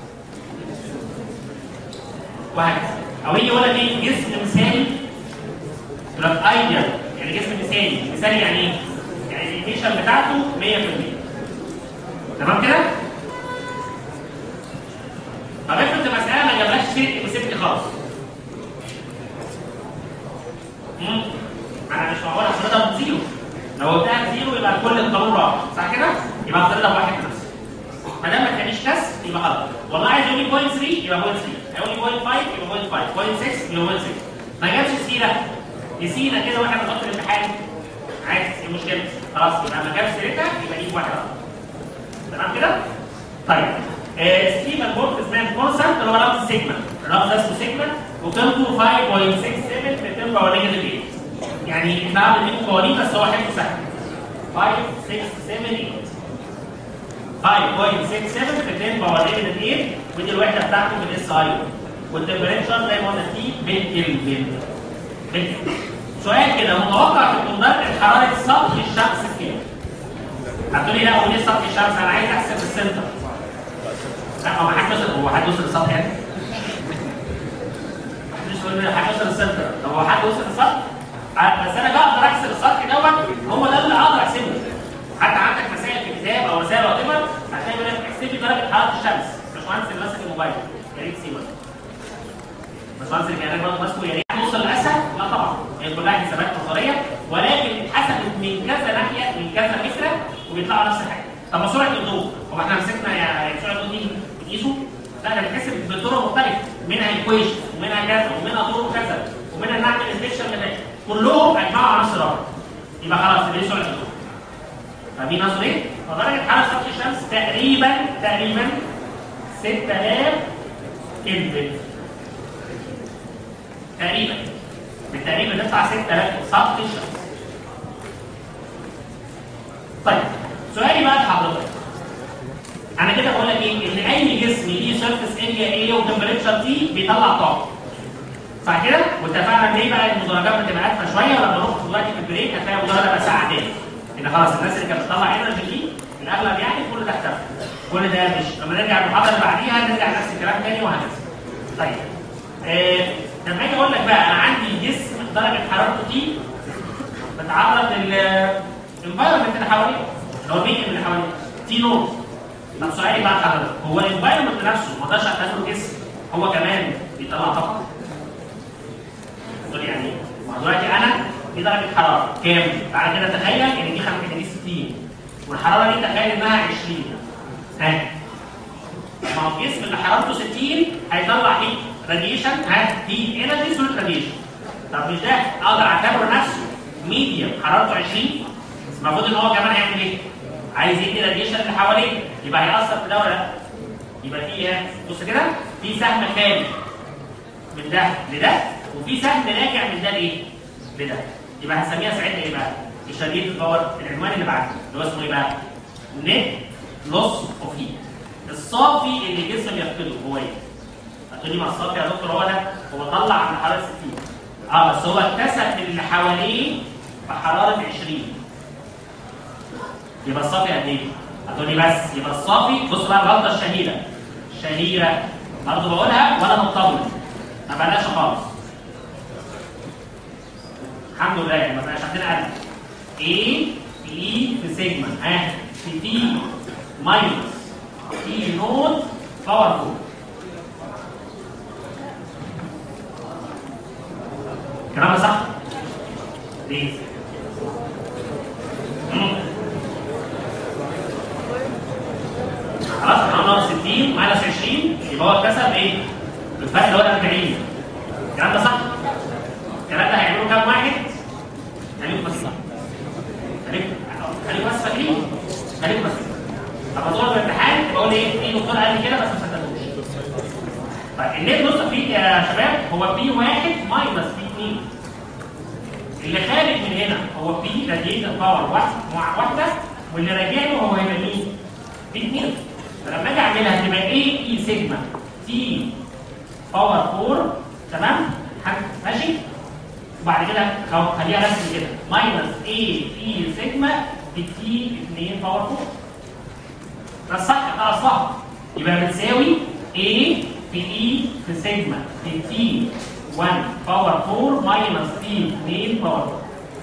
وهكذا او يجي يقول لك ايه جسم مثالي يقول لك ايديال يعني جسم مثالي مثالي يعني ايه؟ يعني الايميشن بتاعته 100% تمام كده؟ طب افرض المساله ما جابلكش سيره مسكتي خالص مم. انا مش معقول افترضها بزيرو لو قلتها بزيرو يبقى كل القانون راح صح كده؟ يبقى افترضها بواحد بس ما دام ما كانش كاس يبقى غلط والله عايز يقول لي بوينت 3 يبقى بوينت 3 هيقول لي بوينت 5 يبقى بوينت 5 بوينت 6 يبقى بوينت 6 ما جابش سيره نسينا كده واحنا بنحط الامتحان عادي ايه المشكله خلاص يبقى ما جابش سيرتها يبقى دي واحد غلط تمام كده؟ طيب آه ستيفن بورت مان كونستانت اللي هو رمز سيجما الرمز ده اسمه سيجما وقيمته 5.67 في 10 باور نيجاتيف 8 يعني احنا عاملين قوانين بس هو حفظه سهل 5678 5.67 في 10 باور نيجاتيف 8 ودي الوحده بتاعته في الاس اي والتمبريتشر زي ما قلنا فيه بالكلفن بالكلفن سؤال كده متوقع في الكمبيوتر حراره سطح الشمس كام؟ هتقولي لا هو ليه سطح الشمس انا عايز احسب السنتر لا هو حد وصل هو حد وصل للسطح يعني؟ محدش يقول لي حد وصل للسنتر طب هو حد وصل للسطح؟ آه، بس انا بقدر احسب السطح دوت هو ده اللي اقدر احسبه حتى عندك مسائل في كتاب او رسائل وات ايفر هتلاقي بيقول لك احسب لي درجه حراره الشمس باشمهندس اللي ماسك الموبايل يا ريت سيبك باشمهندس اللي كان برضه ماسكه يا ريت توصل للاسد لا طبعا هي كلها حسابات نظريه ولكن اتحسبت من كذا ناحيه من كذا فكره وبيطلعوا نفس الحاجه طب ما سرعه الضوء هو احنا مسكنا يعني سرعه الضوء دي بتقيسه لا ده بتحسب بطرق مختلفه منها ايكويشن ومنها كذا ومنها طرق كذا ومنها نعمل انفكشن كلهم اجمعوا على نفس الرقم يبقى خلاص دي سرعه الضوء فاهمين قصدي ايه؟ فدرجه حراره سطح الشمس تقريبا تقريبا 6000 كلفن تقريبا بالتقريبا بتطلع 6000 سطح الشمس طيب سؤالي بقى لحضرتك انا كده بقول لك ايه ان اي جسم ليه سيرفيس اريا ايه وتمبريتشر تي بيطلع طاقه صح كده؟ واتفقنا ليه بقى ان المدرجات بتبقى ادفى شويه ولما نروح دلوقتي في البريك هتلاقي المدرج بقى ساعتين ان خلاص الناس اللي كانت بتطلع انرجي دي في الاغلب يعني كل ده اختفى كل ده مش لما نرجع المحاضره اللي بعديها نرجع نفس الكلام تاني وهكذا طيب آه لما اجي اقول لك بقى انا عندي جسم درجه حرارته تي بتعرض للانفايرمنت اللي حواليه اللي هو الميديم اللي حواليه تي نور طب سؤالي بقى حضرتك هو الانفايرمنت نفسه ما اقدرش اعتبره جسم هو كمان بيطلع طاقه تقول يعني ايه؟ ما هو دلوقتي انا في درجه حراره كام؟ تعالى كده تخيل ان دي 5 دي 60 والحراره دي تخيل انها 20 ها ما هو الجسم اللي حرارته 60 هيطلع هيت راديشن ها هيت انرجي سوليد راديشن طب مش ده اقدر اعتبره نفسه ميديوم حرارته 20 المفروض ان هو كمان هيعمل ايه؟ عايز يدي راديشن اللي حواليه يبقى هيأثر في ده ولا لا؟ يبقى في ايه؟ بص كده في سهم خارج من ده لده وفي سهم راجع من ده لايه؟ لده يبقى هنسميها ساعتها ايه بقى؟ الشديد الباور العنوان اللي بعده اللي هو اسمه ايه بقى؟ نت لوس اوف هيت الصافي اللي الجسم يفقده هو ايه؟ هتقولي ما الصافي يا دكتور هو ده هو طلع من حراره 60 اه بس هو اكتسب من اللي حواليه بحراره 20 يبقى الصافي قد ايه؟ هتقولي بس يبقى الصافي بص بقى الغلطه الشهيره الشهيره برضه بقولها ولا مطمن ما بلاش خالص الحمد لله يعني ما بقاش عندنا قلب A E في سيجما ها في تي ماينس تي نوت باور 4 الكلام ده صح؟ ليه؟ مم. خلاص احنا قلنا 60 ماينس 20 يبقى هو اكتسب ايه؟ الفرق اللي هو 40 الكلام ده صح؟ الكلام ده هيعملوا كام واحد؟ خليكم بس خليكم خليكم بس فاكرين خليكم بس طب ادور الامتحان بقول ايه؟ في دكتور قال لي كده بس ما صدقوش طيب النت نص فيه يا شباب هو بي واحد ماينس بي 2 اللي خارج من هنا هو بي راديتد باور واحد مع واحده واللي راجع له هو هيبقى مين؟ بي 2 فلما اجي اعملها هتبقى ايه اي سيجما تي باور 4 تمام؟ حد- ماشي؟ وبعد كده اهو خليها رسم كده ماينس اي في سيجما في تي 2 باور 4 ده الصح ده اصلها يبقى بتساوي A في E في سيجما في تي 1 باور 4 ماينس تي 2 باور 4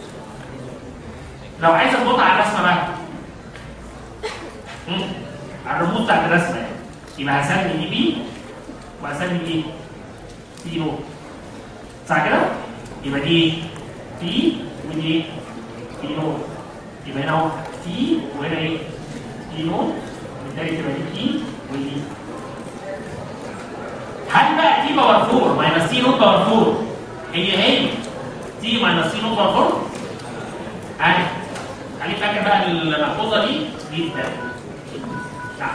لو عايز اضبطها على الرسمه بقى مم. على الرموز بتاعت الرسمه يعني. يبقى هسمي دي بي وهسمي دي تي نوت صح كده؟ يبقى دي تي ودي تي نوت يبقى هنا اهو تي وهنا ايه؟ تي نوت وبالتالي تبقى دي تي ودي هل بقى تي باور 4 ماينس تي نوت باور 4 هي هي تي ماينس تي نوت باور 4 عارف خليك فاكر بقى الملحوظه دي جدا نعم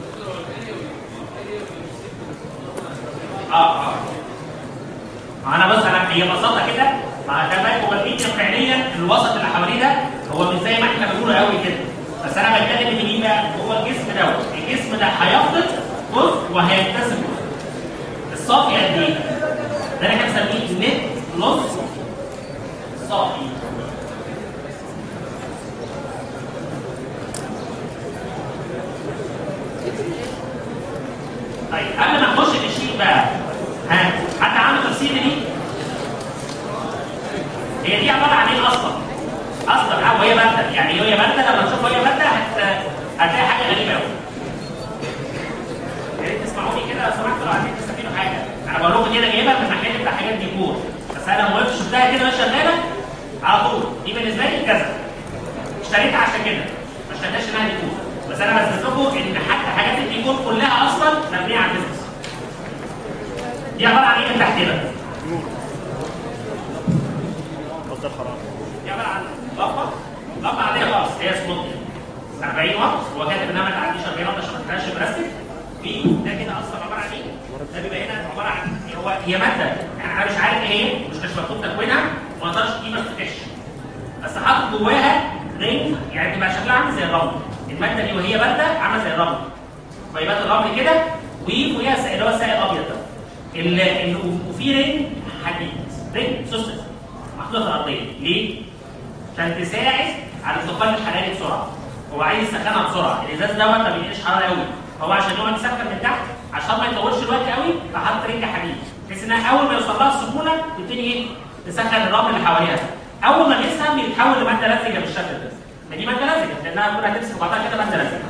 اه اه ما انا بص انا هي ببساطه كده ما خلي بالك هو الميديم فعليا الوسط اللي حواليه ده هو مش زي ما احنا بنقول قوي كده بس انا بتكلم ان مين بقى هو الجسم دوت الجسم ده هيفقد جزء وهيكتسب جزء الصافي قد ايه؟ ده احنا بنسميه نت لوس صافي طيب قبل ما نخش في الشيء بقى ها حد عامل تفسير دي؟ هي دي عباره عن ايه اصلا؟ اصلا اه وهي ماده يعني هي ماده لما تشوف وهي ماده هت... هتلاقي حاجه غريبه قوي. يا ريت تسمعوني كده لو سمحتوا لو عايزين تستفيدوا حاجه. انا بقول لكم كده جايبها من الناحيه بتاع حاجات ديكور بس انا لما وقفت شفتها كده وهي شغاله على طول دي بالنسبه لي كذا. اشتريتها عشان كده ما اشتريتهاش انها ديكور بس انا بثبت لكم ان حتى حاجات الديكور كلها اصلا مبنيه على البيزنس. دي عباره عن ايه من تحتنا؟ مصدر حرارة دي عباره عن لمبه لمبه عاديه خالص هي سبوت 40 واط هو كاتب انها ما تعديش 40 واط عشان ما تبقاش بلاستيك في ده كده اصلا عباره عن ايه؟ ده بيبقى هنا عباره عن هو هي ماده يعني انا مش عارف ايه هي مش مش مكتوب تكوينها ما اقدرش دي ما تفتحش بس حاطط جواها رينج يعني تبقى شكلها عامل زي الرمل الماده دي وهي ماده عامله زي الرمل فيبات الرمل كده وفوقيها السائل اللي هو السائل الابيض ده ال- ال- وفي رينج حديد رينج سوستس محطوطه في الارضيه ليه؟ عشان تساعد على انتقال الحراري بسرعه هو عايز يسخنها بسرعه الازاز دوت ما بينقلش حراره قوي فهو عشان يقعد يسخن من تحت عشان ما يطولش الوقت قوي فحط رنج حديد بحيث انها اول ما يوصل لها السخونه تبتدي ايه؟ تسخن الرمل اللي حواليها اول ما بيسخن بيتحول لماده لزجه بالشكل ده ما دي ماده لزجه لانها كلها هتمسك بعضها كده ماده لزجه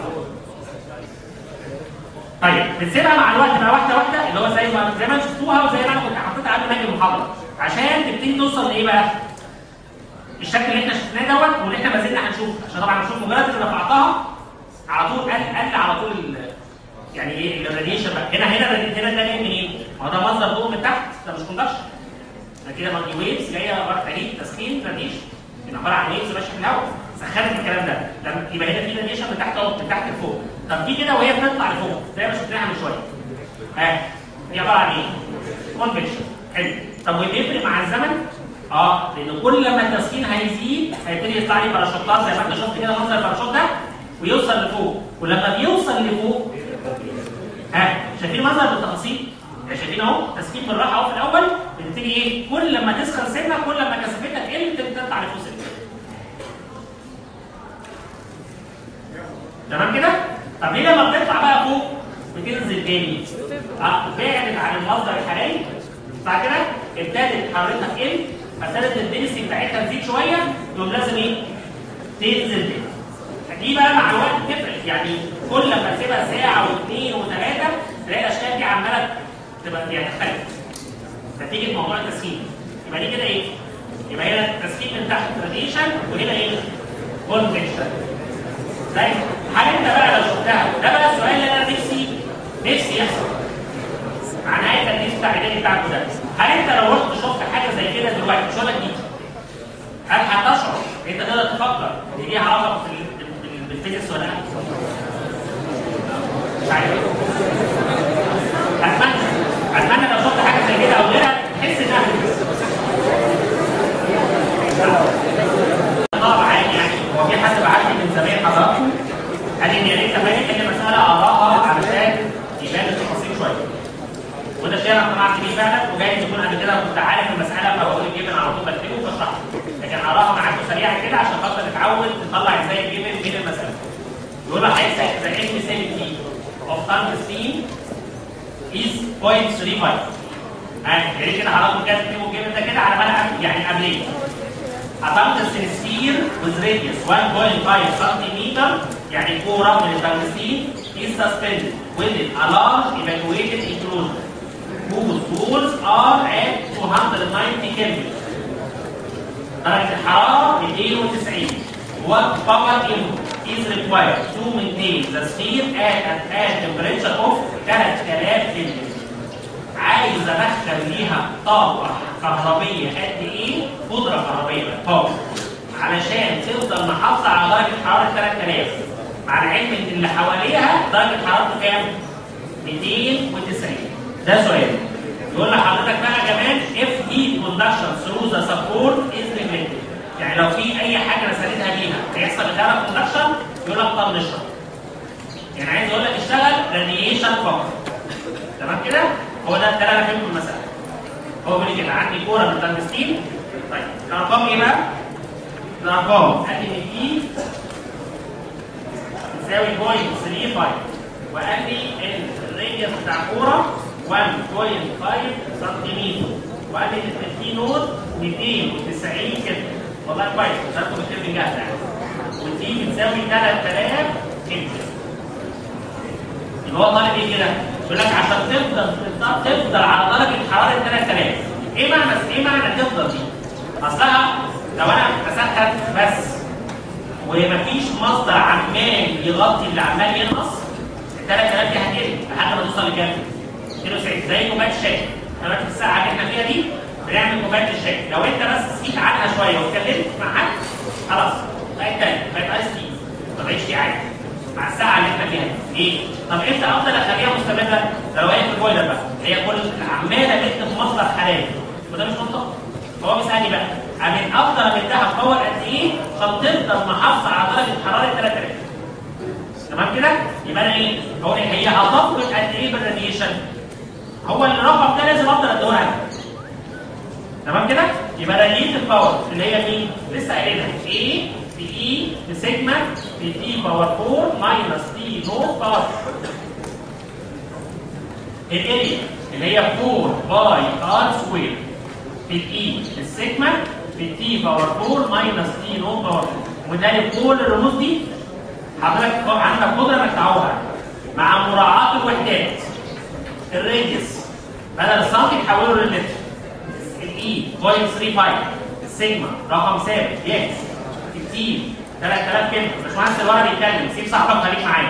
طيب بنسيبها مع الوقت بقى واحده واحده اللي هو زي ما زي ما شفتوها وزي ما انا كنت حطيتها قبل ما اجي المحاضره عشان تبتدي توصل لايه بقى؟ الشكل اللي احنا شفناه دوت واللي احنا ما زلنا هنشوفه عشان طبعا هنشوف مجرد ان رفعتها على طول قل قل على طول ال- يعني ايه الراديشن بقى هنا هنا الرادي- هنا ده جاي منين؟ ما هو ده مصدر ضوء من تحت ده مش كوندكشن ده كده مالتي ويفز جايه عباره تهيئ تسخين راديشن يعني عباره عن ويفز ماشيه في الهواء سخنت الكلام ده لما يبقى هنا في راديشن من تحت اهو من تحت لفوق طب دي كده وهي بتطلع لفوق زي ما شفناها من شويه ها دي عباره عن ايه؟ كونفكشن حلو طب وبيفرق مع الزمن؟ اه لان كل ما التسخين هيزيد هيبتدي يطلع لي باراشوتات زي ما انت شفت كده منظر الباراشوت ده ويوصل لفوق ولما بيوصل لفوق ها شايفين المنظر بالتفاصيل؟ يعني شايفين اهو تسخين بالراحه اهو في الاول بتبتدي ايه؟ كل لما تسخن سنه كل ما كثافتها تقل تبتدي تطلع لفوق سنه. تمام كده؟ طب ليه لما بتطلع بقى فوق بتنزل تاني؟ اه بعدت عن المصدر الحراري بعد كده ابتدت حرارتها تقل فابتدت الدنسي بتاعتها تزيد شويه يقوم لازم ايه؟ تنزل تاني. دي بقى مع الوقت بتفرق يعني كل ما تسيبها ساعه واثنين وثلاثه تلاقي الاشكال دي عماله تبقى يعني تختلف نتيجه موضوع التسخين يبقى دي كده ايه؟ يبقى هنا التسخين من تحت راديشن وهنا ايه؟ كونفكشن طيب هل انت بقى لو شفتها ده بقى السؤال اللي انا نفسي نفسي يحصل مع نهايه التدريس بتاع الاعدادي بتاعكم ده هل انت لو رحت شفت حاجه زي كده دلوقتي مش هقول لك دي هل هتشعر انت تقدر تفكر ان ليها علاقه بال- بال- بالفيزيكس ولا لا؟ مش عارف اتمنى اتمنى لو شفت حاجه زي كده او غيرها تحس انها physics. طبعا عادي يعني هو في حد بعت لي من زمان حضراتكم قال لي ان يا ريت لما اجي احل مساله اقراها علشان يبان التفاصيل شويه وده شيء انا اقتنعت بيه فعلا وجايز يكون قبل كده كنت عارف المساله فبقول الجبن على طول بكتبه وبشرحه لكن اقراها معاكم سريعا كده عشان خاطر نتعود نطلع tungsten is 0.35 ها يعني كده حضراتكم كده تكتبوا الجبل ده كده على ملعب يعني قبليه التنجستين سفير with radius 1.5 سنتيمتر يعني كوره من التنجستين is suspended within a large evacuated enclosure whose walls are at 290 Kelvin درجة الحرارة 290 What power input is required to maintain the sphere at a temperature of 3000 Kelvin عايز ادخل ليها طاقه كهربيه قد ايه؟ قدره كهربيه باور علشان تفضل محافظه على درجه حراره 3000 مع العلم ان اللي حواليها درجه حرارته كام؟ 290 ده سؤال يقول لحضرتك بقى كمان if heat conduction through the support is limited يعني لو في اي حاجه انا ساندها بيها هيحصل لها كوندكشن يقول لك طب نشرب يعني عايز اقول لك اشتغل راديشن فقط تمام كده؟ هو ده ده اللي انا فهمته المساله. هو بيقول لي كده عندي كوره من التنجستين طيب الارقام ايه بقى؟ الارقام قال لي ان في تساوي 0.35 وقال لي ان الراديوس بتاع الكوره 1.5 سنتيمتر وقال لي ان في نود 290 كده والله كويس مش هاخد الكلمه جاهزه يعني ودي بتساوي 3000 كده يبقى هو طالب ايه كده؟ يقول لك عشان تفضل تفضل على درجه حراره 3000 ايه معنى ايه معنى تفضل دي؟ اصلها لو انا بسخن بس ومفيش مصدر عمال يغطي اللي عمال ينقص ال 3000 دي هتقل لحد ما توصل لكام؟ 92 زي كوبايه الشاي دلوقتي في الساعه اللي احنا فيها دي بنعمل كوبايه الشاي لو انت بس سكيت عنها شويه واتكلمت مع حد خلاص بقت تاني بقت ايس تي ما بقتش دي عادي مع الساعه اللي احنا فيها دي ليه؟ طب امتى افضل اخليها مستمره؟ لو هي في البويلر بقى هي كل عماله تكتب مصدر حراري وده مش منطقي فهو بيسالني بقى امن افضل امدها باور قد ايه عشان تفضل محافظه على درجه حراره 3000 تمام كده؟ يبقى انا ايه؟ هو هي هتفقد قد ايه بالراديشن؟ هو الرقم ده لازم افضل ادور عليه تمام كده؟ يبقى راديت الباور اللي هي مين؟ لسه قايلينها ايه في اي بسيجما في تي باور 4 ماينس تي نوت باور الاريا اللي هي 4 باي ار سكوير في الاي السيجما في تي باور 4 ماينس تي نوت باور 4 وبالتالي كل الرموز دي حضرتك عندك قدره انك تعوضها مع مراعاه الوحدات الراديوس بدل السنتي تحوله للمتر الاي 0.35 السيجما رقم ثابت يس كتير 3000 كلمه باشمهندس الورق بيتكلم سيب صاحبك خليك معايا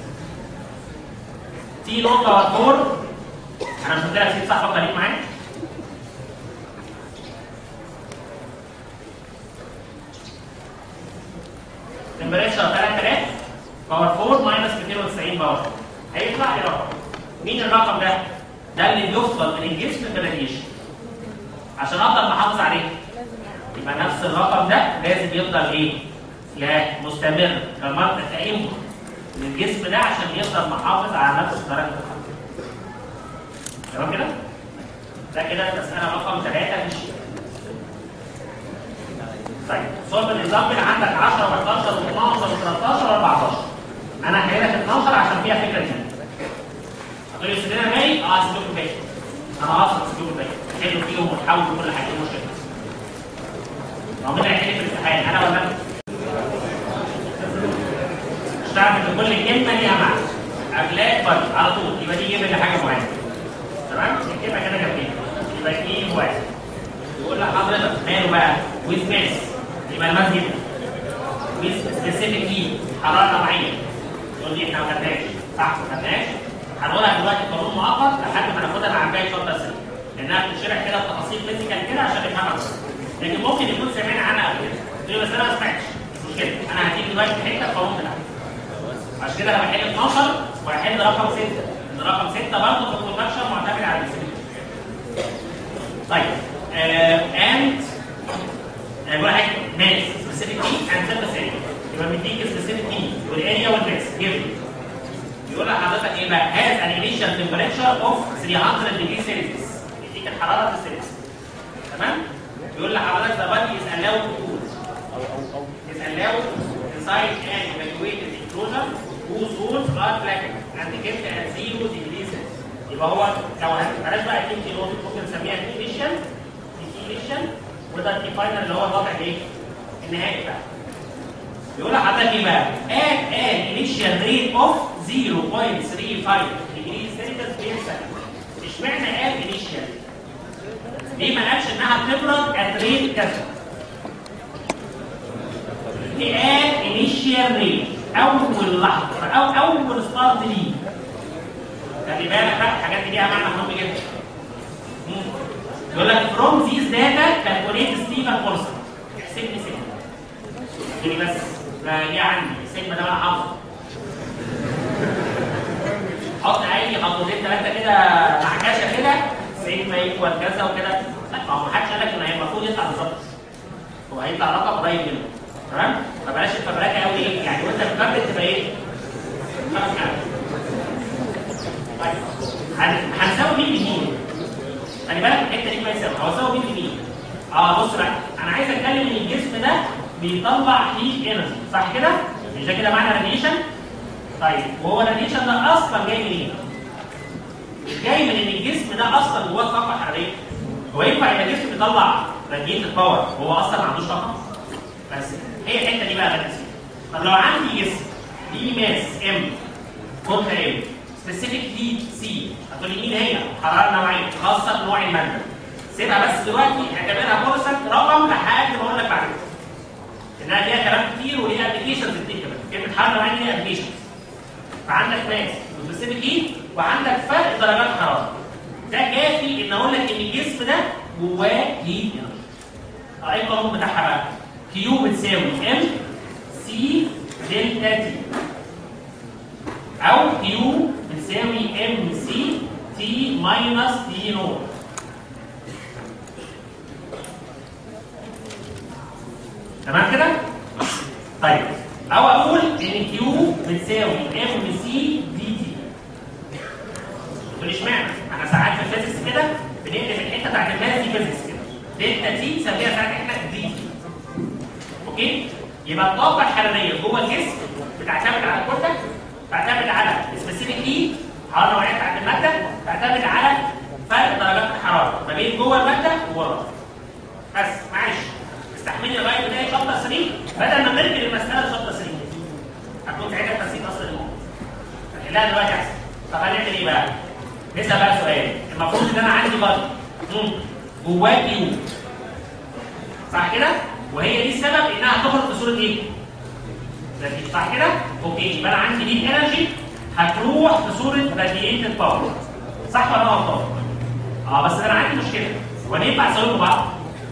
تي نقطه واتور انا مش قلت لك سيب صاحبك خليك معايا تمبريتشر 3000 باور 4 ماينس 290 باور 4 هيطلع لي رقم مين الرقم ده؟ ده اللي بيوصل من الجسم بالراديشن عشان افضل محافظ عليه يبقى نفس الرقم ده لازم يفضل ايه؟ يا مستمر كمرة كإنبوت للجسم ده عشان يفضل محافظ على نفس درجة الحرارة. تمام كده؟ ده كده المسألة رقم 3 في الشيء. طيب صورة الاكزامبل عندك 10 و11 و12 و13 و14 انا هحكي لك 12 عشان فيها فكرة جديدة. هتقول لي سيدنا باقي؟ اه سيبكم باقي. انا اصلا سيبكم باقي. حلوا فيهم وتحاولوا كل حاجة ايه المشكلة؟ هو مين هيحل في الامتحان انا ولا انت؟ تعرف ان كل كلمه ليها معنى قبلها فرق على طول يبقى دي جيب حاجه معينه تمام الكلمه كده جنبيها يبقى دي واحد يقول لحضرتك ماله بقى ويز ماس يبقى الماس جدا ويز سبيسيفيك هيت حراره نوعيه تقول لي احنا ما خدناش صح ما خدناش هنقولها دلوقتي قانون مؤقت لحد ما ناخدها مع باقي شرط بس لانها بتشرح كده بتفاصيل فيزيكال كده عشان نفهمها لكن ممكن يكون سمعنا عنها قبل كده تقول لي بس انا ما سمعتش مش مشكله انا هديك دلوقتي حته قانون بتاعها عشان كده انا بحل 12 وهحل رقم 6 ان رقم 6 برضه في الكونتاكشن معتمد على السبيل طيب اند بقول حاجه ماس سبيسيفيك هيت اند سيرفيس يبقى مديك سبيسيفيك هيت والاريا والماس جيف يقول لحضرتك ايه بقى هاز ان انيشال تمبريتشر اوف 300 ديجري سيلسيوس يديك الحراره في السيلسيوس تمام يقول لحضرتك the body is allowed to cool is allowed inside an evacuated enclosure whose walls are blackened and kept at zero degrees Celsius. يبقى هو لو هنبقاش بقى كيمتي نوت ممكن نسميها كيميشن كيميشن وده الفاينل اللي هو الوضع الايه؟ النهائي بقى. يقول لحضرتك ايه بقى؟ at an initial rate of 0.35 degrees Celsius per second. اشمعنى قال initial؟ ليه ما قالش انها بتبرد at rate كذا؟ دي قال initial rate اول لحظه او اول ستارت ليه. خلي بالك بقى الحاجات دي ليها معنى مهم جدا. مم. يقول لك from these data calculate Stephen Paulson. احسب لي سيجما. احسب لي بس ده جه عندي السيجما ده انا حافظه. حط اي خطوتين ثلاثه كده معكشه كده سيجما ايكوال كذا وكده لا ما هو ما حدش قال لك ان هي المفروض يطلع بالظبط هو هيطلع رقم قريب منه تمام فبلاش الفبركه قوي ايه يعني وانت بتفبرك تبقى ايه خلاص كده طيب هن- هنساوي مين بمين خلي بالك الحته دي كويسه قوي هساوي مين بمين اه بص بقى انا عايز اتكلم ان الجسم ده بيطلع هيت انرجي صح كده مش ده كده معنى راديشن طيب وهو الراديشن ده اصلا جاي منين؟ مش جاي من ان الجسم ده اصلا جواه طاقه حراريه هو ينفع يبقى الجسم بيطلع راديتد باور وهو اصلا ما عندوش طاقه؟ بس هي الحته دي بقى غير طب لو عندي جسم ليه ماس ام كتله ام سبيسيفيك هيت سي هتقول لي مين هي؟ حراره نوعيه خاصه بنوع الماده سيبها بس دلوقتي اعتبرها كورسنت رقم لحد ما اقول لك بعد كده انها فيها كلام كتير وليها ابلكيشنز كتير كمان كلمه حراره نوعيه ليها ابلكيشنز فعندك ماس وسبيسيفيك هيت وعندك فرق درجات حراره ده كافي ان اقول لك ان الجسم ده جواه هيت انرجي ايه القانون بتاعها بقى؟ كيو بتساوي ام سي دلتا تي او كيو بتساوي ام سي تي ماينس تي نوت تمام كده؟ طيب او اقول ان كيو بتساوي ام سي دي تي تقول اشمعنى؟ احنا ساعات في الفيزيكس كده بنقلب الحته بتاعت الماس دي فيزيكس كده دلتا تي نسميها ساعات احنا دي تي اوكي؟ يبقى الطاقه الحراريه جوه الجسم بتعتمد على الكتله تعتمد على سبيسيفيك هيت حراره نوعيه بتاعت الماده تعتمد على فرق درجات الحراره ما بين جوه الماده وبره بس معلش استحملي لغايه بدايه شابتر 3 بدل ما نركن المساله لشابتر 3 هتكون ساعتها تنسيق اصل الموضوع هنحلها دلوقتي احسن طب هنعمل ايه بقى؟ نسال بقى سؤال المفروض ان انا عندي برضه جواه كيو صح كده؟ وهي دي السبب انها تخرج في صوره ايه؟ راديت صح كده؟ اوكي يبقى انا عندي هيت انرجي هتروح في صوره راديتد باور صح ولا انا غلطان؟ اه بس انا عندي مشكله هو ليه ينفع اسويهم بعض؟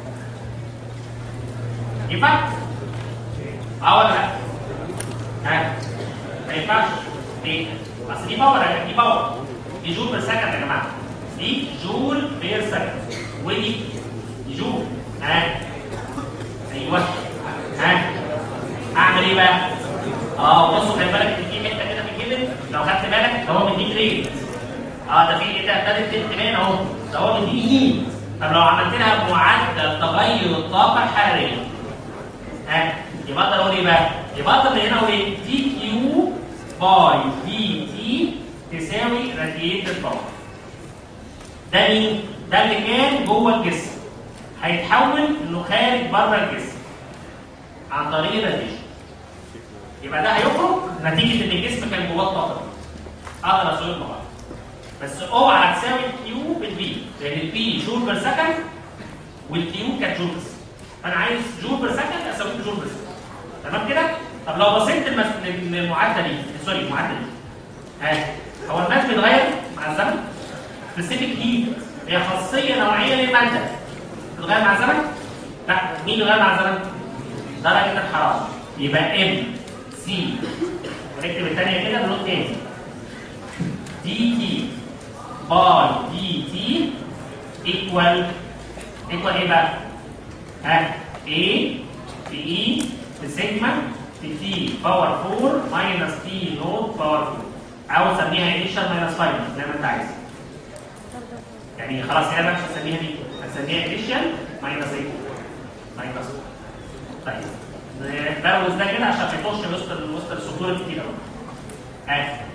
ينفع؟ اه ولا لا؟ ها؟ ما ينفعش ليه؟ اصل دي باور يا- دي باور دي جول بير سكند يا جماعه دي جول بير سكند ودي دي جول ها ايوه ها اعمل ايه بقى؟ اه بصوا خلي بالك ان في حته كده في الجبل لو خدت بالك ده هو مديك ريت اه ده في ايه ده ابتدت تبان اهو ده هو مديني هيت طب لو عملت لها معدل تغير الطاقه الحراريه ها يبقى اقدر اقول ايه بقى؟ يبقى اقدر من هنا اقول ايه؟ دي كيو باي دي تي تساوي راديتد باور. ده مين؟ ده اللي كان جوه الجسم. هيتحول انه خارج بره الجسم. عن طريق الراديشن. يبقى ده هيخرج نتيجه ان الجسم كان جواه الطاقه دي. اقدر اسوي مع بعض. بس اوعى تساوي الكيو بالبي لان البي جول بير سكند والكيو كانت جول بس. فانا عايز جول بير سكند اسويه جول بير سكند. تمام كده؟ طب لو بصيت للمس... للمعادله دي سوري المعادله دي ها هو الماس بيتغير مع الزمن؟ سبيسيفيك هيت هي خاصيه نوعيه للماده بتتغير مع الزمن؟ لا مين بيتغير مع الزمن؟ درجه الحراره يبقى ام سي ونكتب الثانيه كده بلون تاني دي تي باي دي تي ايكوال ايكوال ايه بقى؟ ها ايه في اي في سيجما في تي باور 4 ماينس تي نوت باور 4 او سميها انيشال ماينس فاينل زي ما انت عايز يعني خلاص هنا بقى مش هسميها دي هسميها انيشال ماينس ايه؟ ماينس طيب نبروز ده كده عشان ما يخش وسط وسط السطور الكتير قوي ها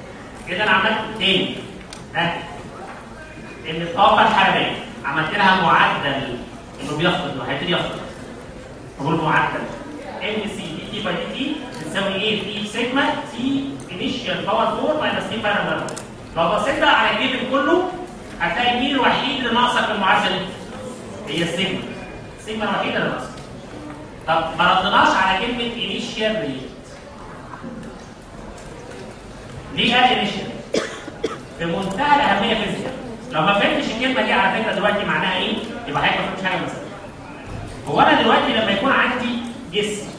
اذا عملت تاني ها ان الطاقه الحراريه عملت لها معدل انه بيفقد انه هيبتدي يفقد بقول معدل ام سي دي تي باي دي تي بتساوي ايه في سيجما تي انيشال باور 4 ماينس تي فاينل باور 4 لو بصيت بقى على الجيفن كله هتلاقي مين الوحيد اللي ناقصك في المعادله دي؟ هي السيجما السيجما الوحيده اللي ناقصه طب ما ردناش على كلمه انيشال ريت ليه قال انيشال؟ في منتهى الاهميه فيزياء لو ما فهمتش الكلمه دي على فكره دلوقتي معناها ايه؟ يبقى حضرتك ما فهمتش حاجه مثلا هو انا دلوقتي لما يكون عندي جسم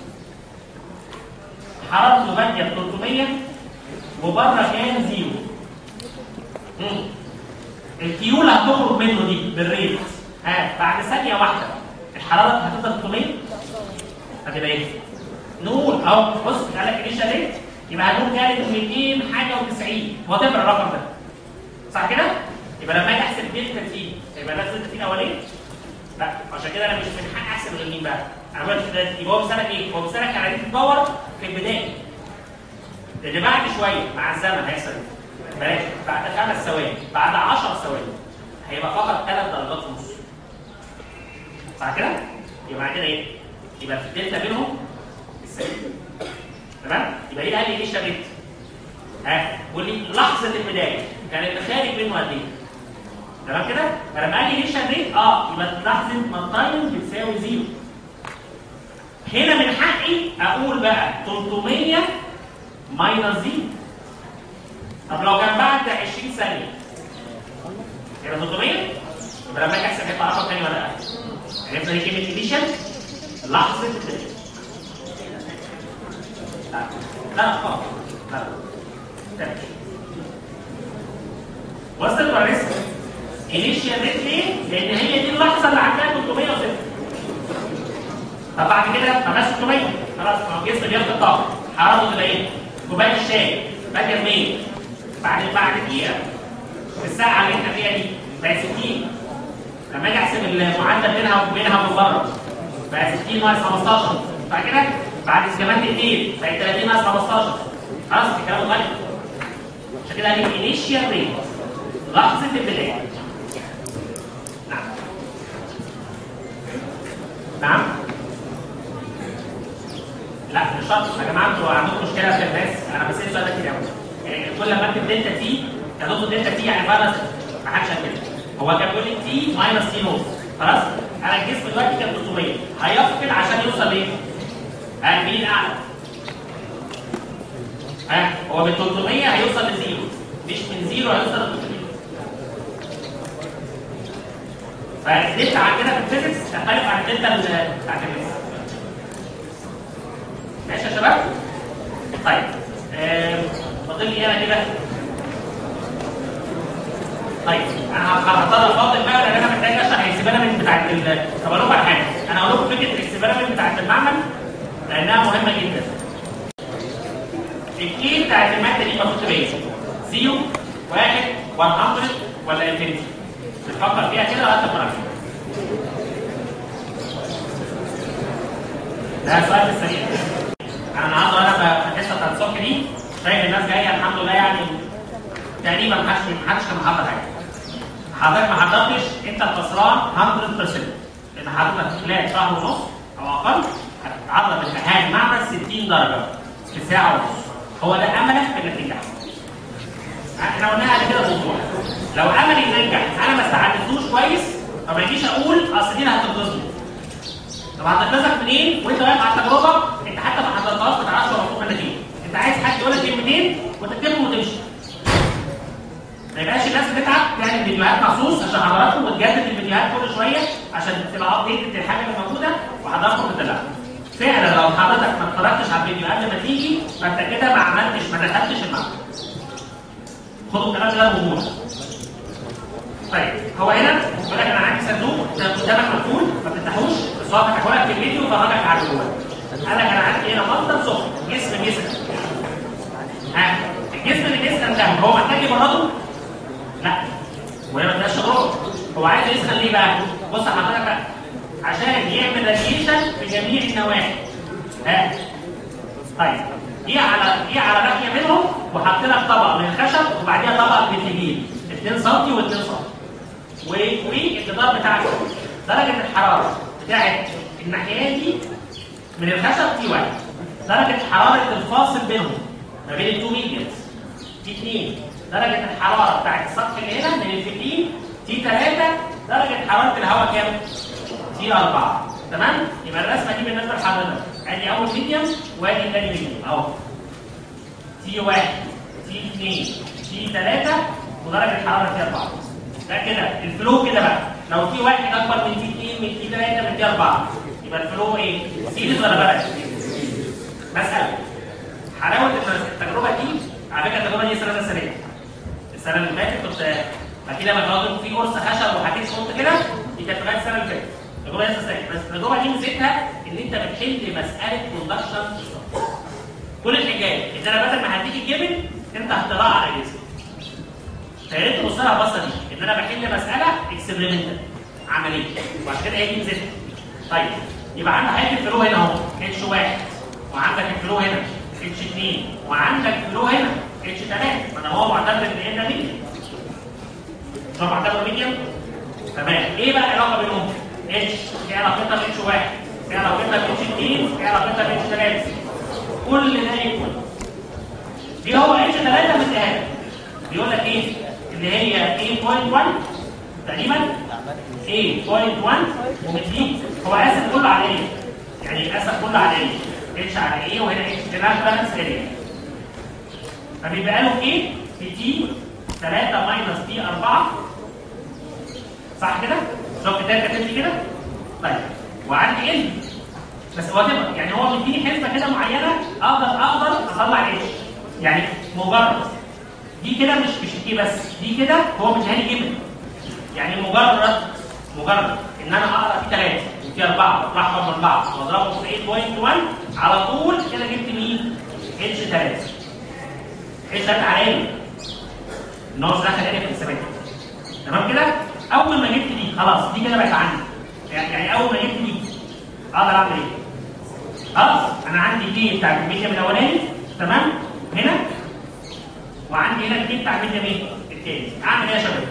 حرارته باديه ب 300 وبره كان زيرو مم. الكيو اللي هتخرج منه دي بالريت ها بعد ثانيه واحده الحراره هتفضل 300 هتبقى ايه؟ نقول اهو بص قال لك انيشال ريت يبقى هنقول كانت 200 حاجه و90 هو تبقى الرقم ده صح كده؟ يبقى لما اجي احسب دلتا تي يبقى ده دلتا تي الاولاني لا عشان كده انا مش من حق احسب غير مين بقى؟ انا بقول كده يبقى هو بيسالك ايه؟ هو بيسالك على ريت الباور في البدايه اللي بعد شويه مع الزمن هيحصل ايه؟ بلاش بعد خمس ثواني بعد 10 ثواني هيبقى فقط ثلاث درجات ونص صح كده؟ يبقى معنى كده ايه؟ يبقى في الدلتا بينهم السالب تمام؟ يبقى ايه قال لي ايه شريط؟ ها قول لي لحظه البدايه كان اللي خارج منه قد ايه؟ تمام كده؟ فلما قال لي ليه شريط اه يبقى لحظه ما التايم بتساوي زيرو هنا من حقي اقول بقى 300 ماينس زيرو طب لو كان بعد 20 ثانيه يبقى 300 يبقى لما اجي احسب هيطلع رقم تاني ولا لا؟ عرفنا دي كلمه انيشال لحظه البدايه لا لا خالص لا لا وصلت ولا لسه؟ انيشال ريت ليه؟ لان هي دي اللحظه اللي عندها 306 طب بعد كده ما بقاش 600 خلاص ما هو الجسم بياخد طاقه حرارته تبقى ايه؟ كوبايه الشاي باجي منين؟ بعد بعد دقيقه في الساعه اللي احنا فيها دي بقت 60 لما اجي احسب المعدل بينها وبينها من بره بقى 60 ناقص 15 بعد كده بعد كمان دقيقتين بقت 30 ناقص 15 خلاص الكلام اتغير عشان كده قال انيشال ريت لحظه البدايه نعم نعم لا مش شرط يا جماعه انتوا عندكم مشكله في الناس انا بسال السؤال ده كتير قوي يعني كل ما اكتب دلتا تي يا دكتور دلتا تي يعني فعلا ما حدش كده هو كان بيقول لي تي ماينس تي نص خلاص انا الجسم دلوقتي كان 300 هيفقد عشان يوصل ايه؟ ها مين اعلى؟ ها هو من 300 هيوصل لزيرو مش من زيرو هيوصل ل 300 فالدلتا عندنا في الفيزيكس تختلف عن الدلتا بتاعت الفيزيكس ماشي يا شباب؟ طيب آم، فاضل لي انا كده طيب انا هضطر افاضل بقى لان انا محتاج اشرح الاكسبيرمنت بتاعت ال طب اقول لكم على حاجه انا هقول لكم فكره الاكسبيرمنت بتاعت المعمل لانها مهمه جدا الكي بتاعت الماده دي المفروض تبقى ايه؟ زيرو واحد 100 ولا انفينيتي؟ بتفكر فيها كده لغايه ما نعرف. ده سؤال في السريع انا النهارده وانا في الحصه بتاعت الصبح دي شايف الناس جايه الحمد لله يعني تقريبا ما حدش ما حدش كان محضر حاجه حضرتك ما حضرتش انت الخسران 100% لان حضرتك خلال شهر ونص او اقل هتتعرض لامتحان معمل 60 درجه في ساعه ونص هو ده املك في انك تنجح احنا قلناها قبل كده بوضوح لو املي ننجح انا ما استعدتوش كويس فما يجيش اقول اصل دي اللي هتنقذني طب هتنقذك منين وانت واقف على التجربه انت حتى ما حضرتهاش ما تعرفش هو مطلوب منك ايه انت عايز حد يقول لك كلمتين وتكتبهم وتمشي ما يبقاش الناس بتتعب تعمل فيديوهات مخصوص عشان حضراتكم وتجدد الفيديوهات كل شويه عشان تبقى ابديت الحاجه اللي موجوده وحضراتكم تتابعها. فعلا لو حضرتك ما اتفرجتش على الفيديو قبل ما تيجي فانت كده ما عملتش ما دخلتش المعمل. خدوا الكلام ده بوضوح. طيب هو هنا بيقول لك انا عندي صندوق ده قدامك مقفول ما بتفتحوش بس هو فتحه لك في الفيديو وفرجك على جوه. قال لك انا عندي هنا مصدر سخن جسم جسم. ها الجسم اللي بيسخن ده هو محتاج يبرده؟ لا وهي ما فيهاش تجربه هو عايز يسخن ليه بقى؟ بص حضرتك بقى عشان يعمل راديشن في جميع النواحي ها طيب دي على دي على ناحيه منهم وحط لك طبق من الخشب وبعديها طبق من النجيل 2 سم و2 سم والجدار بتاعك درجه الحراره بتاعت الناحيه دي من الخشب تي واحد درجه حراره الفاصل بينهم ما بين التو ميديمز تي 2 درجه الحراره بتاعت السطح اللي هنا من الفيتين تي 3 درجه حراره الهواء كام؟ تي 4 تمام؟ يبقى الرسمه دي بالنسبه لحضرتك ادي اول ميديم وادي تاني ميديم اهو تي 1 تي 2 تي 3 ودرجه الحراره تي 4 ده كده الفلو كده بقى لو تي 1 اكبر من تي 2 من تي 3 من تي 4 يبقى الفلو ايه؟ سيريز ولا بلد؟ مساله حلاوه التجربه دي على فكره التجربه دي السنه السنه دي السنه اللي فاتت كنت اكيد لما كنت في قرص خشب وحكيت صوت كده دي كانت لغايه السنه اللي فاتت التجربه دي السنه بس التجربه دي ميزتها ان انت بتحل مساله كوندكشن كل الحكايه ان انا بدل ما هديك الجبن انت هتطلع على جسمك فيا ريت تبص لها البصه دي ان انا بحل مساله اكسبيرمنتال عمليه وعشان كده هي دي ميزتها طيب يبقى عندك حته الفلو هنا اهو اتش 1 وعندك الفلو هنا اتش 2 وعندك الفلو هنا اتش 3 ما انا هو معتبر ان ده ميديم هو معتبر ميديم تمام ايه بقى العلاقه بينهم؟ اتش ايه علاقتها باتش 1 ايه علاقتها باتش 2 ايه علاقتها باتش 3 كل ده ايكوال دي هو اتش 3 مديها بيقول لك ايه؟ اللي هي 8.1 تقريبا 8.1 ومديك هو قاسم كله على ايه؟ يعني قاسم كله على ايه؟ اتش على ايه وهنا اتش كده بالانس اريا فبيبقى له ايه؟ في تي 3 ماينس تي 4 صح كده؟ شوف كده كاتب لي كده؟ طيب وعندي ال بس هو كده يعني هو مديني حسبه كده معينه اقدر اقدر اطلع اتش يعني مجرد دي كده مش مش دي بس دي كده هو مش هاني جبن يعني مجرد مجرد ان انا اقرا في ثلاثه وفي اربعه واطرحهم من بعض واضربهم في 8.1 على طول كده جبت مين؟ اتش 3 اتش 3 عالي ان هو مش داخل هنا في الحسابات تمام كده؟ اول ما جبت دي خلاص دي كده بقت عندي يعني اول ما جبت دي اقدر اعمل ايه؟ خلاص انا عندي دي بتاع الميديم الاولاني تمام؟ هنا وعندي هنا الدي بتاع الميديم ايه؟ التاني اعمل ايه يا شباب؟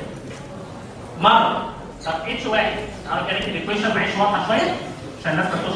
مره طب اتش واحد تعالوا كده نكتب الايكويشن معيش واضحه شويه عشان الناس ما تخش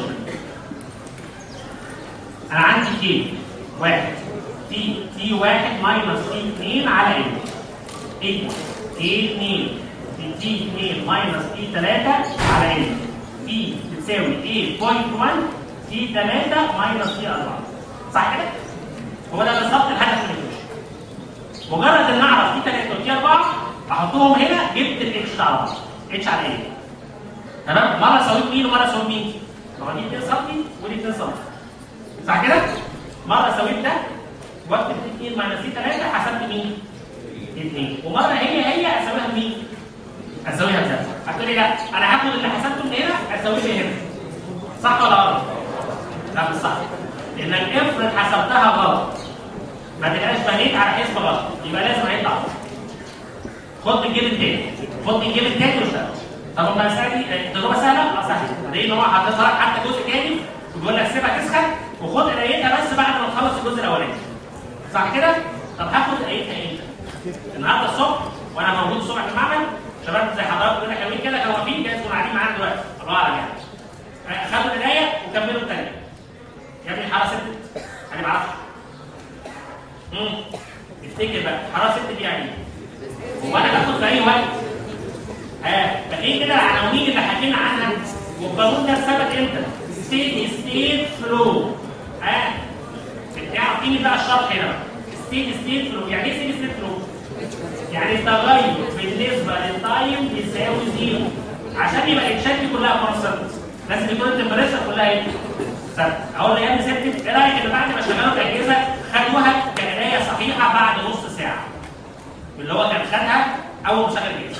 انا عندي كي واحد تي تي واحد ماينس تي 2 على ان ايكوال تي 2 في تي 2 ماينس تي 3 على ان تي بتساوي 8.1 تي 3 ماينس تي 4 صح كده؟ هو ده بالظبط الهدف من الايكويشن مجرد ان اعرف تي 3 وتي 4 احطهم هنا جبت الاتش على بعض اتش على ايه؟ تمام؟ مره سويت مين ومره سويت مين؟ هو دي 2 سم ودي 2 سم صح كده؟ مره سويت ده واكتب 2 ماينس 3 حسبت مين؟ 2 ومره هي هي اسويها بمين؟ اسويها بذاتها هتقول لي لا انا هاخد اللي حسبته من هنا اسويه هنا صح ولا غلط؟ لا مش صح لانك افرض حسبتها غلط ما تبقاش بنيت على حسبه غلط يبقى لازم هيطلع خد الجيب التاني خد الجيب التاني واشتغل طب ما المساله دي تجربه سهله؟ اه سهله لان هو حاططها لك حتى جزء تاني وبيقول لك سيبها تسخن وخد قرايتها بس بعد ما تخلص الجزء الاولاني صح كده؟ طب هاخد قرايتها امتى؟ النهارده الصبح وانا موجود الصبح في المعمل شباب زي حضراتكم كده حلوين كده كانوا واقفين جايز يكونوا قاعدين معانا دلوقتي الله اعلم يعني خدوا القرايه وكملوا الثانيه يا ابني الحاره ستت انا ما اعرفش امم افتكر بقى الحاره ستت دي يعني ايه؟ هو انا باخد في اي وقت ها فايه كده العناوين اللي حكينا عنها والقانون ده ثبت امتى؟ ستيت ستيت فلو ها تعرف قيمه بقى الشرح هنا ستيت ستيت فلو يعني ايه ستيت ستيت فلو؟ يعني التغير بالنسبه للتايم بيساوي زيرو عشان يبقى الاتشات دي كلها كونستنت لازم يكون التمبريتشر كلها ايه؟ ثابته اقول له يا ابني ست ايه رايك ان بعد ما شغلوا الاجهزه خدوها كقرايه صحيحه بعد نص ساعه اللي هو كان خدها اول ما شغل الجهاز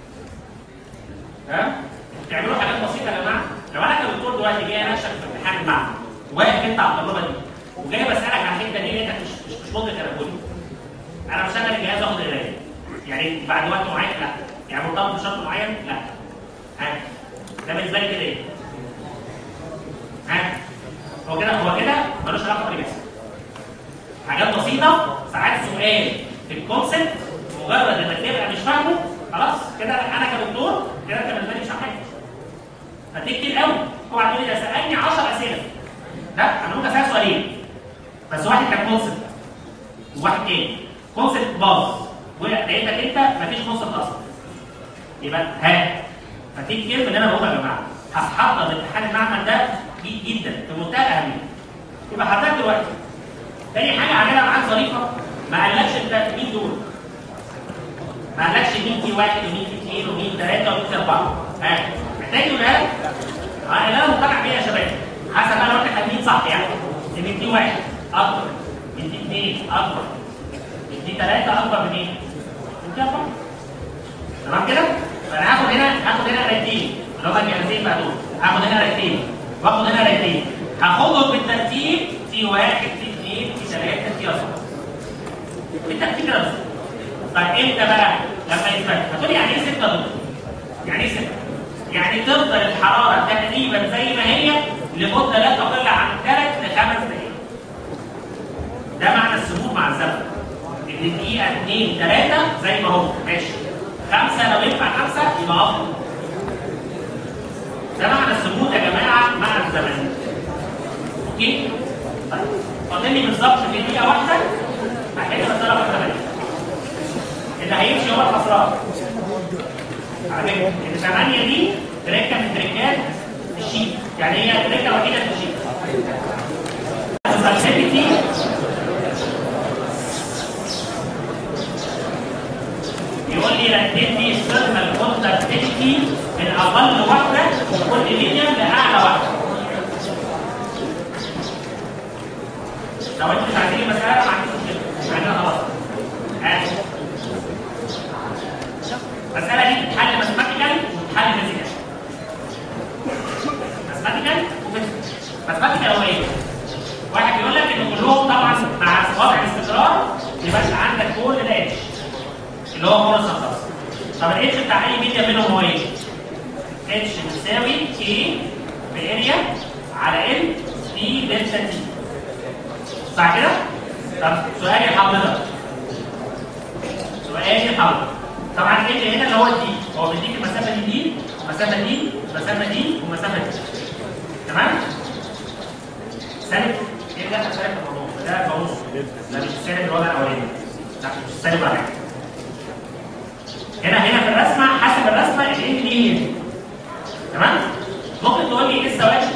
ها؟ تعملوا حاجات بسيطه يا جماعه لو انا كدكتور دلوقتي جاي انشك في امتحان المعمل واقف انت على التجربه دي وجاي بسالك عن الحته دي انت مش مش مش مدرك انا بقول انا بشغل الجهاز واخد قرايه يعني بعد وقت معين لا يعني مرتبط بشرط معين لا ها ده بالنسبه لي كده ايه؟ ها هو كده هو كده ملوش علاقه باللي بيحصل بسيطه ساعات سؤال في الكونسبت مجرد انك تبقى مش فاهمه خلاص كده انا كدكتور كده انت بالنسبه لي مش فاهم فتيجي كتير قوي اوعى تقول لي ده سالني 10 اسئله لا انا ممكن اسال سؤالين بس واحد كان كونسبت وواحد تاني كونسبت باظ ولقيتك انت مفيش كونسبت اصلا يبقى ها ففي كتير من اللي انا بقوله يا جماعه هتحضر امتحان المعمل ده جديد جدا في منتهى الاهميه يبقى حضرتك دلوقتي تاني حاجه عاملها معاك ظريفه ما قالكش انت مين دول ما قالكش مين في واحد ومين في اثنين ومين ثلاثه ومين في اربعه ها محتاج يقولها لك اه اللي انا مقتنع بيها يا شباب حسب انا قلت خليني صح يعني ان دي واحد اكبر من دي اثنين اكبر من دي ثلاثه اكبر من ايه؟ من دي اربعه تمام كده؟ فانا هاخد هنا هاخد هنا ريتين اللي هم الجهازين بقى دول هاخد هنا ريتين واخد هنا ريتين هاخدهم بالترتيب في واحد في اثنين في ثلاثه في اربعه بالترتيب كده بس طيب امتى بقى لما يثبت هتقول يعني ايه سته دول؟ يعني ايه سته؟ يعني تفضل الحراره تقريبا زي ما هي لمده لا تقل عن ثلاث لخمس دقائق ده معنى الثبوت مع الزمن ان الدقيقه 2 3 زي ما هو ماشي خمسه لو ينفع خمسه يبقى افضل ده معنى الثبوت يا جماعه مع الزمن اوكي طيب فاضل لي بالظبط في دقيقه واحده هحل مساله رقم 8 اللي هيمشي هو الخسران على فكره ال 8 دي تركه من تركات الشيت يعني هي التركه الوحيده في الشيت السلسلتي يقول لي رتب لي السيرفر كونتاكتيفيتي من اقل واحده كل ميديم لاعلى واحده لو انتوا مش عايزين المساله ما عنديش مشكله مش عايزينها خلاص عادي المساله دي بتتحل ماثيماتيكال وبتتحل فيزيكال ماثيماتيكال وفيزيكال ماثيماتيكال هو ايه؟ واحد بيقول لك ان كلهم طبعا مع وضع الاستقرار يبقى انت عندك كل ده اتش اللي هو فرصه خاصه طب الاتش بتاع اي ميديا منهم هو ايه؟ اتش بتساوي كي في اريا على ال في دلتا تي صح كده؟ طب سؤالي حضرتك سؤالي حضرتك طبعا ال هنا اللي هو الدي هو بيديك المسافه دي دي المسافه دي المسافه دي والمسافه دي تمام؟ سالب ايه ده سالب في الموضوع ده بونص ده مش السالب اللي هو الاولاني لا مش السالب ولا حاجه هنا هنا في الرسمه حسب الرسمه الان دي هي تمام؟ ممكن تقول لي ايه الثوابت؟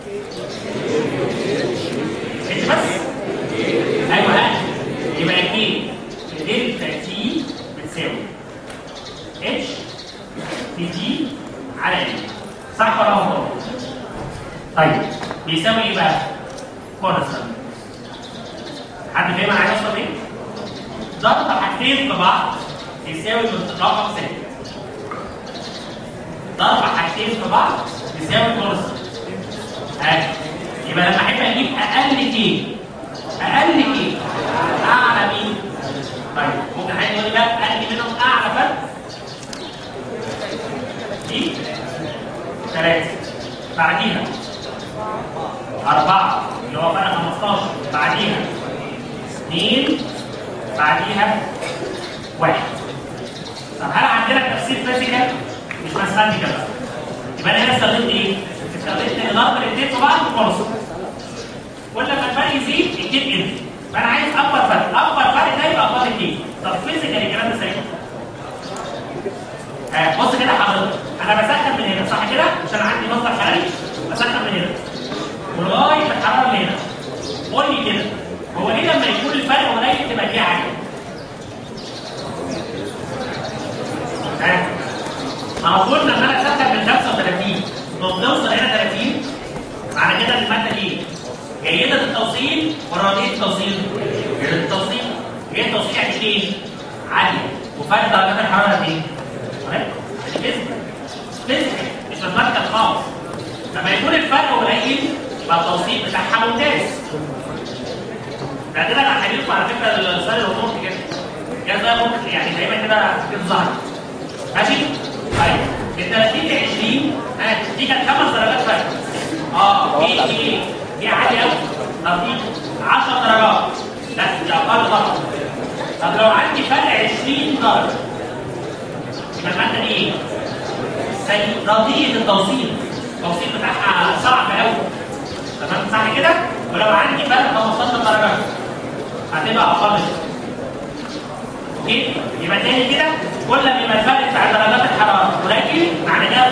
انت بس ايوه ها يبقى اكيد دلتا تي بتساوي اتش في دي على ان صح ولا غلط؟ طيب بيساوي ايه بقى؟ كونستانت حد فاهم انا هيوصل ايه؟ ضغط حاجتين في بعض يساوي رقم 6 ضرب حاجتين في بعض يساوي كونستانت ها يبقى لما احب اجيب اقل كي اقل كي اعلى مين؟ طيب ممكن حد يقول لي بقى اقل منهم اعلى فرق دي ثلاثة بعديها أربعة اللي هو فرق 15 بعديها اثنين بعديها واحد طب هل عندنا تفسير فيزيكال مش ماثيماتيكال بقى يبقى انا هنا استخدمت ايه؟ استخدمت اضافه الاثنين في بعض فرصه كل ما الفرق يزيد الكيت انت فانا عايز اكبر فرق اكبر فرق ده يبقى اقل كيت طب فيزيكال الكلام ده سليم آه بص كده حضرتك انا بسخن من هنا صح كده عشان عندي مصدر حراري بسخن من هنا ولغايه الحراره اللي هنا قول لي كده هو ليه لما يكون الفرق قليل تبقى دي عاليه؟ ها؟ ما هو قلنا ان انا اسخن من 35 طب نوصل هنا 30 معنى كده ان الماده دي جيده التوصيل ولا رديئه التوصيل؟ جيده التوصيل جيده التوصيل يعني ايه؟ عاليه وفرق درجات الحراره قد ايه؟ فيزيكال فيزيكال مش ماثيماتيكال خالص لما يكون الفرق قليل يبقى التوصيل بتاعها ممتاز ده كده انا هحكي على فكره السؤال الهرمون كده كده ده ممكن يعني دايما كده كده ظهر ماشي؟ طيب من 30 ل 20 ها دي كانت خمس درجات فرق اه دي دي دي عاليه قوي طب دي 10 درجات لا دي اقل طبعا طب لو عندي فرق 20 درجه يبقى الماده دي ايه؟ زي رديئه التوصيل التوصيل بتاعها صعب قوي تمام صح كده؟ ولو عندي فرق 15 درجه هتبقى اقل شويه اوكي؟ يبقى تاني كده كل ما يبقى الفرق بتاع درجات الحراره قليل معنى كده